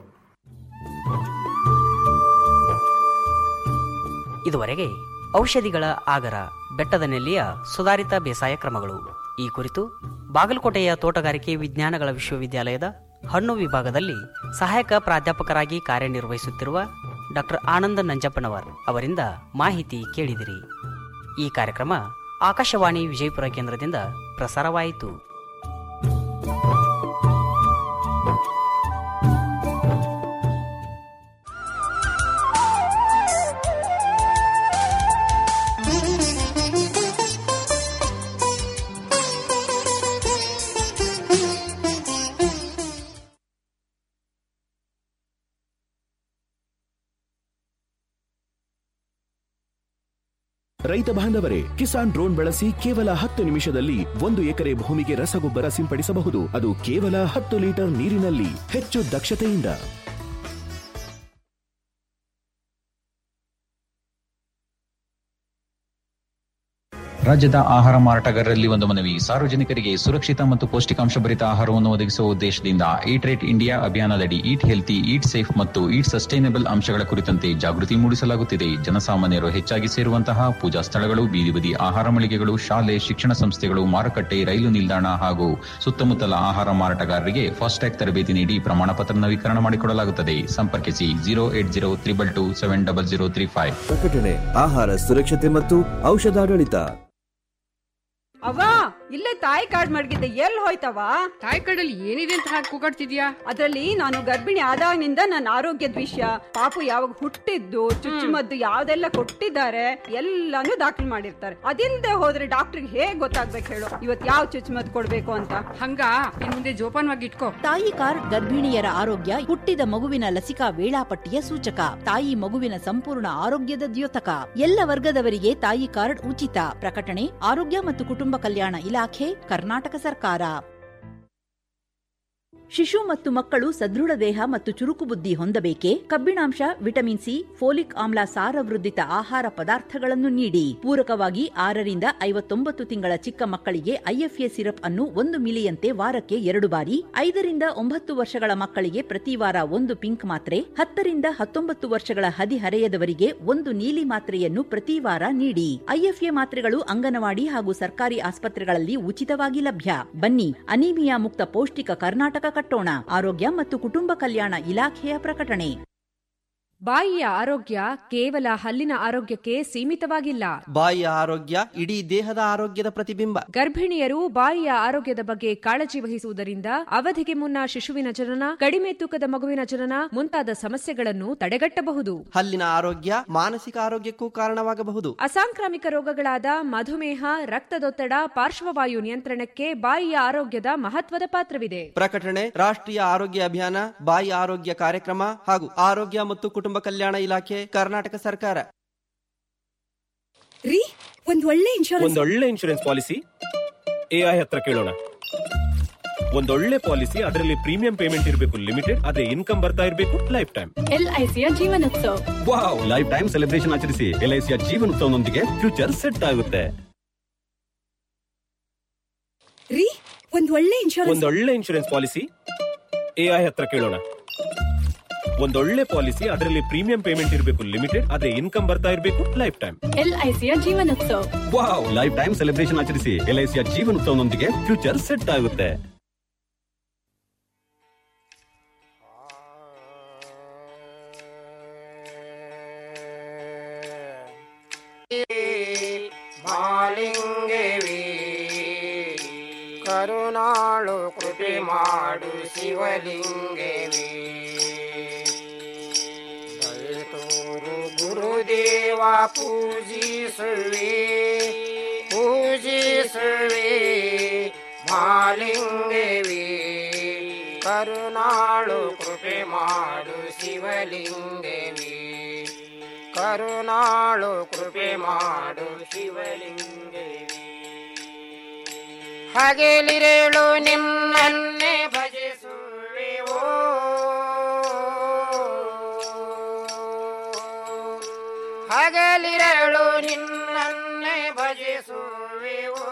ಇದುವರೆಗೆ ಔಷಧಿಗಳ ಆಗರ ಬೆಟ್ಟದ ನೆಲ್ಲಿಯ ಸುಧಾರಿತ ಬೇಸಾಯ ಕ್ರಮಗಳು ಈ ಕುರಿತು ಬಾಗಲಕೋಟೆಯ ತೋಟಗಾರಿಕೆ ವಿಜ್ಞಾನಗಳ ವಿಶ್ವವಿದ್ಯಾಲಯದ ಹಣ್ಣು ವಿಭಾಗದಲ್ಲಿ ಸಹಾಯಕ ಪ್ರಾಧ್ಯಾಪಕರಾಗಿ ಕಾರ್ಯನಿರ್ವಹಿಸುತ್ತಿರುವ ಡಾಕ್ಟರ್ ಆನಂದ ನಂಜಪ್ಪನವರ್ ಅವರಿಂದ ಮಾಹಿತಿ ಕೇಳಿದಿರಿ ಈ ಕಾರ್ಯಕ್ರಮ ಆಕಾಶವಾಣಿ ವಿಜಯಪುರ ಕೇಂದ್ರದಿಂದ ಪ್ರಸಾರವಾಯಿತು ರೈತ ಬಾಂಧವರೇ ಕಿಸಾನ್ ಡ್ರೋನ್ ಬಳಸಿ ಕೇವಲ ಹತ್ತು ನಿಮಿಷದಲ್ಲಿ ಒಂದು ಎಕರೆ ಭೂಮಿಗೆ ರಸಗೊಬ್ಬರ ಸಿಂಪಡಿಸಬಹುದು ಅದು ಕೇವಲ ಹತ್ತು ಲೀಟರ್ ನೀರಿನಲ್ಲಿ ಹೆಚ್ಚು ದಕ್ಷತೆಯಿಂದ ರಾಜ್ಯದ ಆಹಾರ ಮಾರಾಟಗಾರರಲ್ಲಿ ಒಂದು ಮನವಿ ಸಾರ್ವಜನಿಕರಿಗೆ ಸುರಕ್ಷಿತ ಮತ್ತು ಪೌಷ್ಟಿಕಾಂಶ ಭರಿತ ಆಹಾರವನ್ನು ಒದಗಿಸುವ ಉದ್ದೇಶದಿಂದ ಈಟ್ ರೇಟ್ ಇಂಡಿಯಾ ಅಭಿಯಾನದಡಿ ಈಟ್ ಹೆಲ್ತಿ ಈಟ್ ಸೇಫ್ ಮತ್ತು ಈಟ್ ಸಸ್ಟೈನಬಲ್ ಅಂಶಗಳ ಕುರಿತಂತೆ ಜಾಗೃತಿ ಮೂಡಿಸಲಾಗುತ್ತಿದೆ ಜನಸಾಮಾನ್ಯರು ಹೆಚ್ಚಾಗಿ ಸೇರುವಂತಹ ಪೂಜಾ ಸ್ಥಳಗಳು ಬೀದಿ ಬದಿ ಆಹಾರ ಮಳಿಗೆಗಳು ಶಾಲೆ ಶಿಕ್ಷಣ ಸಂಸ್ಥೆಗಳು ಮಾರುಕಟ್ಟೆ ರೈಲು ನಿಲ್ದಾಣ ಹಾಗೂ ಸುತ್ತಮುತ್ತಲ ಆಹಾರ ಮಾರಾಟಗಾರರಿಗೆ ಫಾಸ್ಟ್ಯಾಗ್ ತರಬೇತಿ ನೀಡಿ ಪ್ರಮಾಣ ಪತ್ರ ನವೀಕರಣ ಮಾಡಿಕೊಡಲಾಗುತ್ತದೆ ಸಂಪರ್ಕಿಸಿ zero eight zero triple two seven double zero three five ಪ್ರಕಟಣೆ ಆಹಾರ ಸುರಕ್ಷತೆ ಮತ್ತು ಔಷಧಾಡಳಿತ ಅವ್ವ ಇಲ್ಲೇ ತಾಯಿ ಕಾರ್ಡ್ ಮಡಗಿದ್ದೆ ಎಲ್ಲಿ ಹೋಯ್ತವ ತಾಯಿ ಕಾರ್ಡಲ್ಲಿ ಏನಿದೆ ಅಂತ ಹಾಕಿ ಕೂಗಾಡ್ತಿದ್ಯಾ ಅದ್ರಲ್ಲಿ ನಾನು ಗರ್ಭಿಣಿ ಆದಾಗಿನಿಂದ ನನ್ನ ಆರೋಗ್ಯದ ವಿಷಯ ಪಾಪು ಯಾವಾಗ ಹುಟ್ಟಿದ್ದು ಚುಚ್ಚುಮದ್ದು ಯಾವ್ದೆಲ್ಲ ಕೊಟ್ಟಿದ್ದಾರೆ ಎಲ್ಲಾನು ದಾಖಲು ಮಾಡಿರ್ತಾರೆ ಅದಿಲ್ದೆ ಹೋದ್ರೆ ಡಾಕ್ಟರ್ಗೆ ಹೇಗ್ ಗೊತ್ತಾಗ್ಬೇಕು ಹೇಳು ಇವತ್ ಯಾವ ಚುಚ್ಚುಮದ್ದು ಕೊಡ್ಬೇಕು ಅಂತ ಹಂಗ ಇನ್ ಮುಂದೆ ಜೋಪಾನವಾಗಿ ಇಟ್ಕೋ ತಾಯಿ ಕಾರ್ಡ್ ಗರ್ಭಿಣಿಯರ ಆರೋಗ್ಯ ಹುಟ್ಟಿದ ಮಗುವಿನ ಲಸಿಕಾ ವೇಳಾಪಟ್ಟಿಯ ಸೂಚಕ ತಾಯಿ ಮಗುವಿನ ಸಂಪೂರ್ಣ ಆರೋಗ್ಯದ ದ್ಯೋತಕ ಎಲ್ಲ ವರ್ಗದವರಿಗೆ ತಾಯಿ ಕಾರ್ಡ್ ಉಚಿತ ಪ್ರಕಟಣೆ ಆರೋಗ್ಯ ಮತ್ತು ಕುಟುಂಬ ಕಲ್ಯಾಣ ಇಲಾಖೆ ಕರ್ನಾಟಕ ಸರ್ಕಾರ ಶಿಶು ಮತ್ತು ಮಕ್ಕಳು ಸದೃಢ ದೇಹ ಮತ್ತು ಚುರುಕು ಬುದ್ಧಿ ಹೊಂದಬೇಕೆ ಕಬ್ಬಿಣಾಂಶ ವಿಟಮಿನ್ ಸಿ ಫೋಲಿಕ್ ಆಮ್ಲ ಸಾರವೃದ್ಧಿತ ಆಹಾರ ಪದಾರ್ಥಗಳನ್ನು ನೀಡಿ ಪೂರಕವಾಗಿ ಆರರಿಂದ ಐವತ್ತೊಂಬತ್ತು ತಿಂಗಳ ಚಿಕ್ಕ ಮಕ್ಕಳಿಗೆ ಐಎಫ್ಎ ಸಿರಪ್ ಅನ್ನು ಒಂದು ಮಿಲಿಯಂತೆ ವಾರಕ್ಕೆ ಎರಡು ಬಾರಿ ಐದರಿಂದ ಒಂಬತ್ತು ವರ್ಷಗಳ ಮಕ್ಕಳಿಗೆ ಪ್ರತಿ ವಾರ ಒಂದು ಪಿಂಕ್ ಮಾತ್ರೆ ಹತ್ತರಿಂದ ಹತ್ತೊಂಬತ್ತು ವರ್ಷಗಳ ಹದಿಹರೆಯದವರಿಗೆ ಒಂದು ನೀಲಿ ಮಾತ್ರೆಯನ್ನು ಪ್ರತಿ ವಾರ ನೀಡಿ ಐಎಫ್ಎ ಮಾತ್ರೆಗಳು ಅಂಗನವಾಡಿ ಹಾಗೂ ಸರ್ಕಾರಿ ಆಸ್ಪತ್ರೆಗಳಲ್ಲಿ ಉಚಿತವಾಗಿ ಲಭ್ಯ ಬನ್ನಿ ಅನೀಮಿಯಾ ಮುಕ್ತ ಪೌಷ್ಟಿಕ ಕರ್ನಾಟಕ ಕಟ್ಟೋಣ ಆರೋಗ್ಯ ಮತ್ತು ಕುಟುಂಬ ಕಲ್ಯಾಣ ಇಲಾಖೆಯ ಪ್ರಕಟಣೆ ಬಾಯಿಯ ಆರೋಗ್ಯ ಕೇವಲ ಹಲ್ಲಿನ ಆರೋಗ್ಯಕ್ಕೆ ಸೀಮಿತವಾಗಿಲ್ಲ ಬಾಯಿಯ ಆರೋಗ್ಯ ಇಡೀ ದೇಹದ ಆರೋಗ್ಯದ ಪ್ರತಿಬಿಂಬ ಗರ್ಭಿಣಿಯರು ಬಾಯಿಯ ಆರೋಗ್ಯದ ಬಗ್ಗೆ ಕಾಳಜಿ ವಹಿಸುವುದರಿಂದ ಅವಧಿಗೆ ಮುನ್ನ ಶಿಶುವಿನ ಜನನ ಕಡಿಮೆ ತೂಕದ ಮಗುವಿನ ಜನನ ಮುಂತಾದ ಸಮಸ್ಯೆಗಳನ್ನು ತಡೆಗಟ್ಟಬಹುದು ಹಲ್ಲಿನ ಆರೋಗ್ಯ ಮಾನಸಿಕ ಆರೋಗ್ಯಕ್ಕೂ ಕಾರಣವಾಗಬಹುದು ಅಸಾಂಕ್ರಾಮಿಕ ರೋಗಗಳಾದ ಮಧುಮೇಹ ರಕ್ತದೊತ್ತಡ ಪಾರ್ಶ್ವವಾಯು ನಿಯಂತ್ರಣಕ್ಕೆ ಬಾಯಿಯ ಆರೋಗ್ಯದ ಮಹತ್ವದ ಪಾತ್ರವಿದೆ ಪ್ರಕಟಣೆ ರಾಷ್ಟ್ರೀಯ ಆರೋಗ್ಯ ಅಭಿಯಾನ ಬಾಯಿ ಆರೋಗ್ಯ ಕಾರ್ಯಕ್ರಮ ಹಾಗೂ ಆರೋಗ್ಯ ಮತ್ತು ಕುಟುಂಬ ಕಲ್ಯಾಣ ಇಲಾಖೆ ಕರ್ನಾಟಕ ಸರ್ಕಾರ ರೀ ಒಂದ್ ಒಳ್ಳೆ ಇನ್ಶೂರೆನ್ಸ್ ಒಂದೊಳ್ಳೆ ಇನ್ಶೂರೆನ್ಸ್ ಪಾಲಿಸಿ ಎಐ ಹತ್ರ ಕೇಳೋಣ ಒಂದೊಳ್ಳೆ ಪಾಲಿಸಿ ಅದರಲ್ಲಿ ಪ್ರೀಮಿಯಂ ಪೇಮೆಂಟ್ ಇರಬೇಕು ಲಿಮಿಟೆಡ್ ಅದೇ ಇನ್ಕಮ್ ಬರ್ತಾ ಇರಬೇಕು ಲೈಫ್ ಟೈಮ್ ಎಲ್ಐಸಿಯ ಜೀವನೋತ್ಸವ ವಾವ್ ಲೈಫ್ ಟೈಮ್ ಸೆಲೆಬ್ರೇಷನ್ ಆಚರಿಸಿ ಎಲ್ಐಸಿಯ ಜೀವನೋತ್ಸವನೊಂದಿಗೆ ಫ್ಯೂಚರ್ ಸೆಟ್ ಆಗುತ್ತೆ ರೀ ಒಂದ್ ಒಳ್ಳೆ ಇನ್ಶೂರೆನ್ಸ್ ಒಂದೊಳ್ಳೆ ಇನ್ಶೂರೆನ್ಸ್ ಪಾಲಿಸಿ ಎಐ ಹತ್ರ ಕೇಳೋಣ ಒಂದೊಳ್ಳೆ ಪಾಲಿಸಿ ಅದರಲ್ಲಿ ಪ್ರೀಮಿಯಂ ಪೇಮೆಂಟ್ ಇರಬೇಕು ಲಿಮಿಟೆಡ್ ಅದೇ ಇನ್ಕಮ್ ಬರ್ತಾ ಇರಬೇಕು ಲೈಫ್ ಟೈಮ್ ಎಲ್ಐಸಿಯ ಜೀವನೋತ್ಸವ ವಾವ್ ಲೈಫ್ ಟೈಮ್ ಸೆಲೆಬ್ರೇಷನ್ ಆಚರಿಸಿ ಎಲ್ಐಸಿಯ ಜೀವನೋತ್ಸವನೊಂದಿಗೆ ಫ್ಯೂಚರ್ ಸೆಟ್ ಆಗುತ್ತೆ ಮಾಲಿಂಗವೇ ಕರುಣಾಳು ಕೃಪೆ ಮಾಡು ಶಿವಲಿಂಗವೇ ತೋರು ಗುರುದೇವ ಪೂಜಿಸುವೆ ಪೂಜಿಸುವೆ ಮಾಲಿಂಗವೇ ಕರುಣಾಳು ಕೃಪೆ ಮಾಡು ಶಿವಲಿಂಗವೇ ಕರುಣಾಳು ಕೃಪೆ ಮಾಡು ಶಿವಲಿಂಗವೇ ಹಗಲಿರೇಳು ನಿಮ್ಮನ್ನೇ ಭಜಿಸುವೆವೋ ಹಗಲಿರಳು ನಿನ್ನನ್ನೇ ಭಜಿಸುವೆವೋ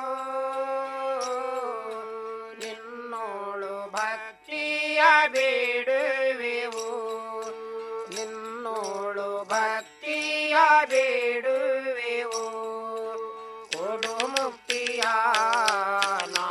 ನಿನ್ನೋಳು ಭಕ್ತಿಯ ಬೇಡುವೆವು ನಿನ್ನೋಳು ಭಕ್ತಿಯ ಬೇಡುವೆವು ಕೊಡು ಮುಕ್ತಿಯ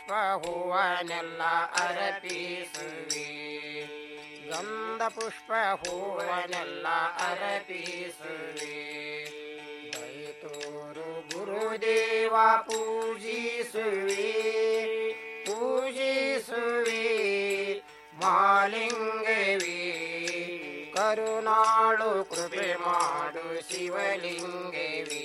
ಪುಷ್ಪ ಹೂವನೆಲ್ಲ ಅರಪಿಸುವೆ ಗಂಧ ಪುಷ್ಪ ಹೂವನೆಲ್ಲ ಅರಪಿಸುವೆ ದೈತೋರು ಗುರುದೇವ ಪೂಜಿಸುವೆ ಪೂಜಿಸುವೆ ಮಾಲಿಂಗವೇ ಕರುಣಾಳು ಕೃಪೆ ಮಾಡು ಶಿವಲಿಂಗವೇ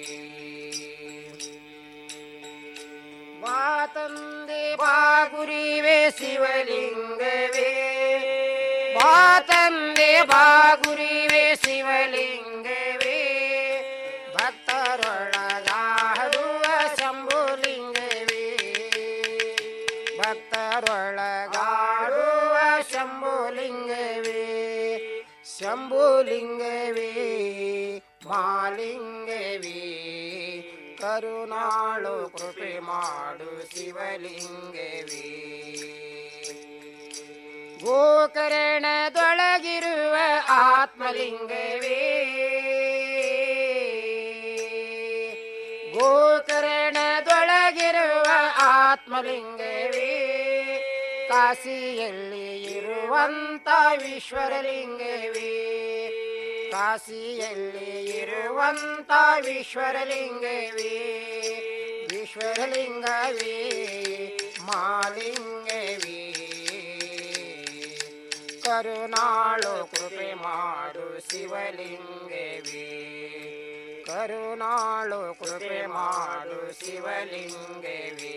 ಬಾ ತಂದೆ ಬಾ ಗುರಿವೆ ಶಿವಲಿಂಗವೇ ಬಾ ತಂದೆ ಬಾ ಗುರಿವೆ ಶಿವಲಿಂಗವೇ ಭಕ್ತರೊಳಗಾಡುವ ಶಂಭುಲಿಂಗವೇ ಭಕ್ತರೊಳಗಾಡುವ ಶಂಭುಲಿಂಗವೇ ಶಂಭುಲಿಂಗವೇ ಮಾಲಿಂಗವೇ ಕರುಣಾಳು ಕೃಪೆ ಮಾಡು ಶಿವಲಿಂಗವೇ ಗೋಕರ್ಣದೊಳಗಿರುವ ಆತ್ಮಲಿಂಗವೇ ಗೋಕರ್ಣದೊಳಗಿರುವ ಆತ್ಮಲಿಂಗವೇ ಕಾಶಿಯಲ್ಲಿ ಇರುವಂತ ವಿಶ್ವರಲಿಂಗವೇ ಕಾಶಿಯಲ್ಲಿ ಇರುವಂತ ವಿಶ್ವರಲಿಂಗವೇ ವಿಶ್ವರಲಿಂಗವೇ ಮಾಲಿಂಗವೇ ಕರುಣಾಳು ಕೃಪೆ ಮಾಡು ಶಿವಲಿಂಗವೇ ಕರುಣಾಳು ಕೃಪೆ ಮಾಡು ಶಿವಲಿಂಗವೇ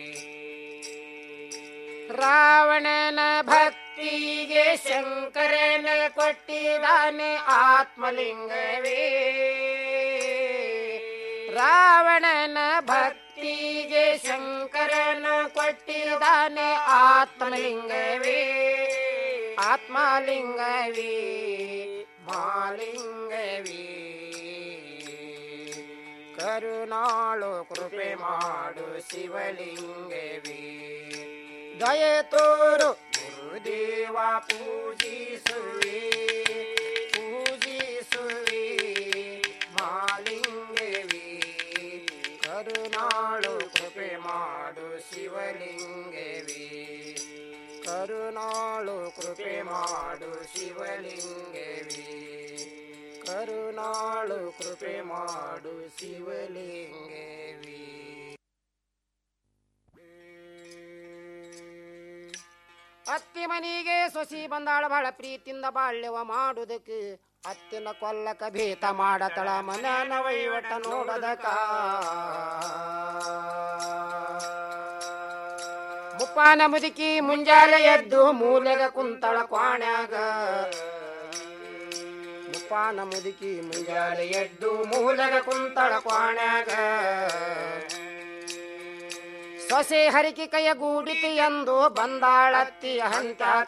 ರಾವಣನ ಭಕ್ತಿಗೆ ಶಂಕರನ ಕೊಟ್ಟಿದ್ದಾನೆ ಆತ್ಮಲಿಂಗವೇ ರಾವಣನ ಭಕ್ತಿಗೆ ಶಂಕರನ ಕೊಟ್ಟಿದ್ದಾನೆ ಆತ್ಮಲಿಂಗವೇ ಆತ್ಮಲಿಂಗವೇ ಮಾಲಿಂಗವೇ ಕರುಣಾಳು ಕೃಪೆ ಮಾಡು ಶಿವಲಿಂಗವೇ ದಯ ತೋರು ಗುರುದೇವ ಪೂಜಿಸುವೆ ಪೂಜಿಸುವೆ ಮಾಲಿಂಗವೇ ಕರುಣಾಳು ಕೃಪೆ ಮಾಡು ಶಿವಲಿಂಗವೇ ಕರುಣಾಳು ಕೃಪೆ ಮಾಡು ಶಿವಲಿಂಗವೇ ಕರುಣಾಳು ಕೃಪೆ ಮಾಡು ಶಿವಲಿಂಗವೇ ಅತ್ತಿ ಮನಿಗೆ ಸೊಸಿ ಬಂದಾಳ ಬಹಳ ಪ್ರೀತಿಯಿಂದ ಬಾಳ್ಯವ ಮಾಡುದಕ್ಕೆ ಅತ್ತಿನ ಕೊಲ್ಲಕ ಭೇತ ಮಾಡತಳ ಮನನ ವಹಿವಟ ನೋಡದಕ ಮುಪ್ಪಾನ ಮುದುಕಿ ಮುಂಜಾನೆ ಎದ್ದು ಮೂಲೆಗ ಕುಂತಳ ಕ್ವಾಣ್ಯಾಗ ಮುಪ್ಪಾನ ಮುದುಕಿ ಮುಂಜಾನೆ ಎದ್ದು ಮೂಲೆಗ ಕುಂತಳ ಕ್ವಾಣ್ಯಾಗ ಸೊಸೆ ಹರಿಕೆ ಕೈಯ ಗೂಡಿತಿ ಎಂದು ಬಂದಾಳತ್ತಿಯ ಹಂತಾಕ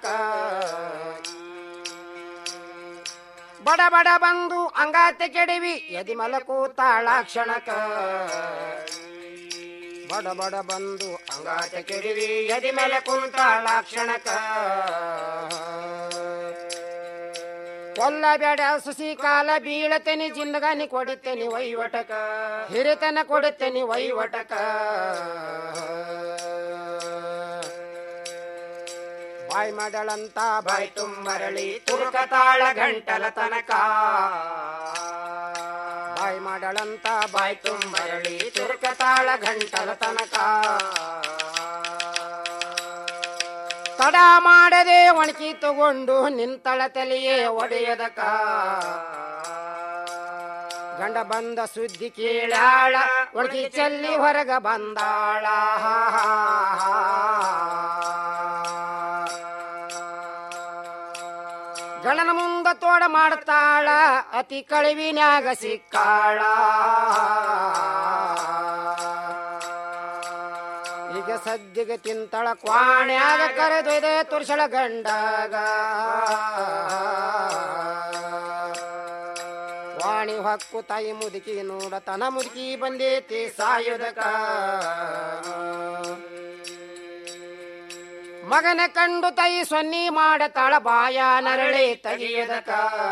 ಬಡ ಬಡ ಬಂದು ಅಂಗಾತೆ ಕೆಡವಿ ಎದಿ ಮಲಕೂತಾಳ ಕ್ಷಣಕ ಬಡ ಬಡ ಬಂದು ಅಂಗಾತೆ ಕೆಡವಿ ಎದಿ ಮೇಲೆ ಕುಂತಾಳ ಕ್ಷಣಕ ಕೊಲ್ಲಬೇಡ ಸುಸಿ ಕಾಲ ಬೀಳತೇನಿ ಜಿಂದಗಾನಿ ಕೊಡುತ್ತೇನಿ ವೈವಟಕ ಹಿರಿತನ ಕೊಡುತ್ತೇನಿ ವೈವಟಕ ಬಾಯ್ ಮಾಡಳಂತ ಬಾಯ್ ತುಂಬರಳಿ ತುರುಕತಾಳ ಗಂಟಲ ತನಕ ಬಾಯ್ ಮಾಡಳಂತ ಬಾಯ್ ತುಂಬರಳಿ ತುರುಕತಾಳ ಗಂಟಲ ತನಕ ತಡ ಮಾಡದೆ ಒಣಕಿ ತಗೊಂಡು ನಿಂತಳ ತಲೆಯೇ ಒಡೆಯದಕ ಗಂಡ ಬಂದ ಸುದ್ದಿ ಕೇಳಾಳ ಒಣಕಿ ಚೆಲ್ಲಿ ಹೊರಗ ಬಂದಾಳ ಗಣನ ಮುಂದ ತೋಡ ಮಾಡ್ತಾಳ ಅತಿ ಕಳಿವಿನ್ಯಾಗ ಸಿಕ್ಕಾಳ ಈಗ ಸದ್ಯಗೆ ತಿಂತಳ ಕ್ವಾಣ್ಯಾಗ ಕರೆದೊಯ್ದೆ ತುರ್ಸಳ ಗಂಡಾಗ ವಾಣಿ ಹೊಕ್ಕು ತಾಯಿ ಮುದುಕಿ ನೋಡ ತನ ಮುದುಕಿ ಬಂದೇತಿ ಸಾಯುದಕ ಮಗನ ಕಂಡು ತಾಯಿ ಸೊನ್ನಿ ಮಾಡತಾಳ ಬಾಯ ನರಳಿ ತೆಗಿಯದಕ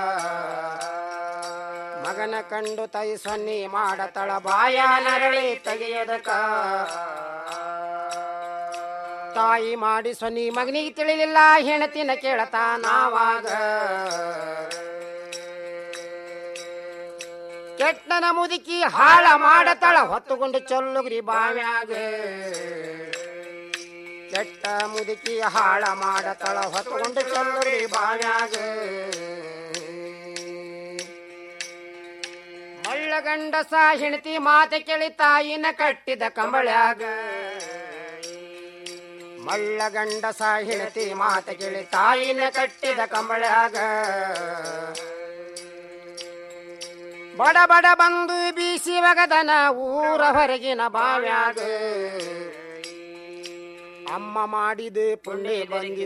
ಮಗನ ಕಂಡು ತಾಯಿ ಸೊನ್ನಿ ಮಾಡತಾಳ ಬಾಯ ನರಳಿ ತೆಗಿಯದಕ ತಾಯಿ ಮಾಡಿ ಸೊನ್ನಿ ಮಗನಿಗೆ ತಿಳಿಲಿಲ್ಲ ಹೆಣತಿನ ಕೇಳತಾ ನಾವಾಗ ಕೆಟ್ಟನ ಮುದುಕಿ ಹಾಳ ಮಾಡತಳ ಹೊತ್ತುಕೊಂಡು ಚೊಲ್ಲುಗ್ರಿ ಬಾವ್ಯಾಗ ಕೆಟ್ಟ ಮುದುಕಿ ಹಾಳ ಮಾಡತಳ ಹೊತ್ತುಕೊಂಡು ಚೊಲ್ಲುಗ್ರಿ ಬಾವ್ಯಾಗ ಮಳ್ಳಗಂಡಸ ಹೆಣತಿ ಮಾತೆ ಕೇಳಿ ತಾಯಿನ ಕಟ್ಟಿದ ಕಂಬಳ್ಯಾಗ ಮಳ್ಳಗಂಡಸ ಹೆಣತಿ ಮಾತೆ ಕೇಳಿ ತಾಯಿನ ಕಟ್ಟಿದ ಕಂಬಳ್ಯಾಗ ಬಡ ಬಡ ಬಂದು ಬೀಸಿ ಒಗದನ ಊರ ಹೊರಗಿನ ಬಾವ್ಯಾಗ ಅಮ್ಮ ಮಾಡಿದ ಪುಣ್ಯ ಬಂದಿ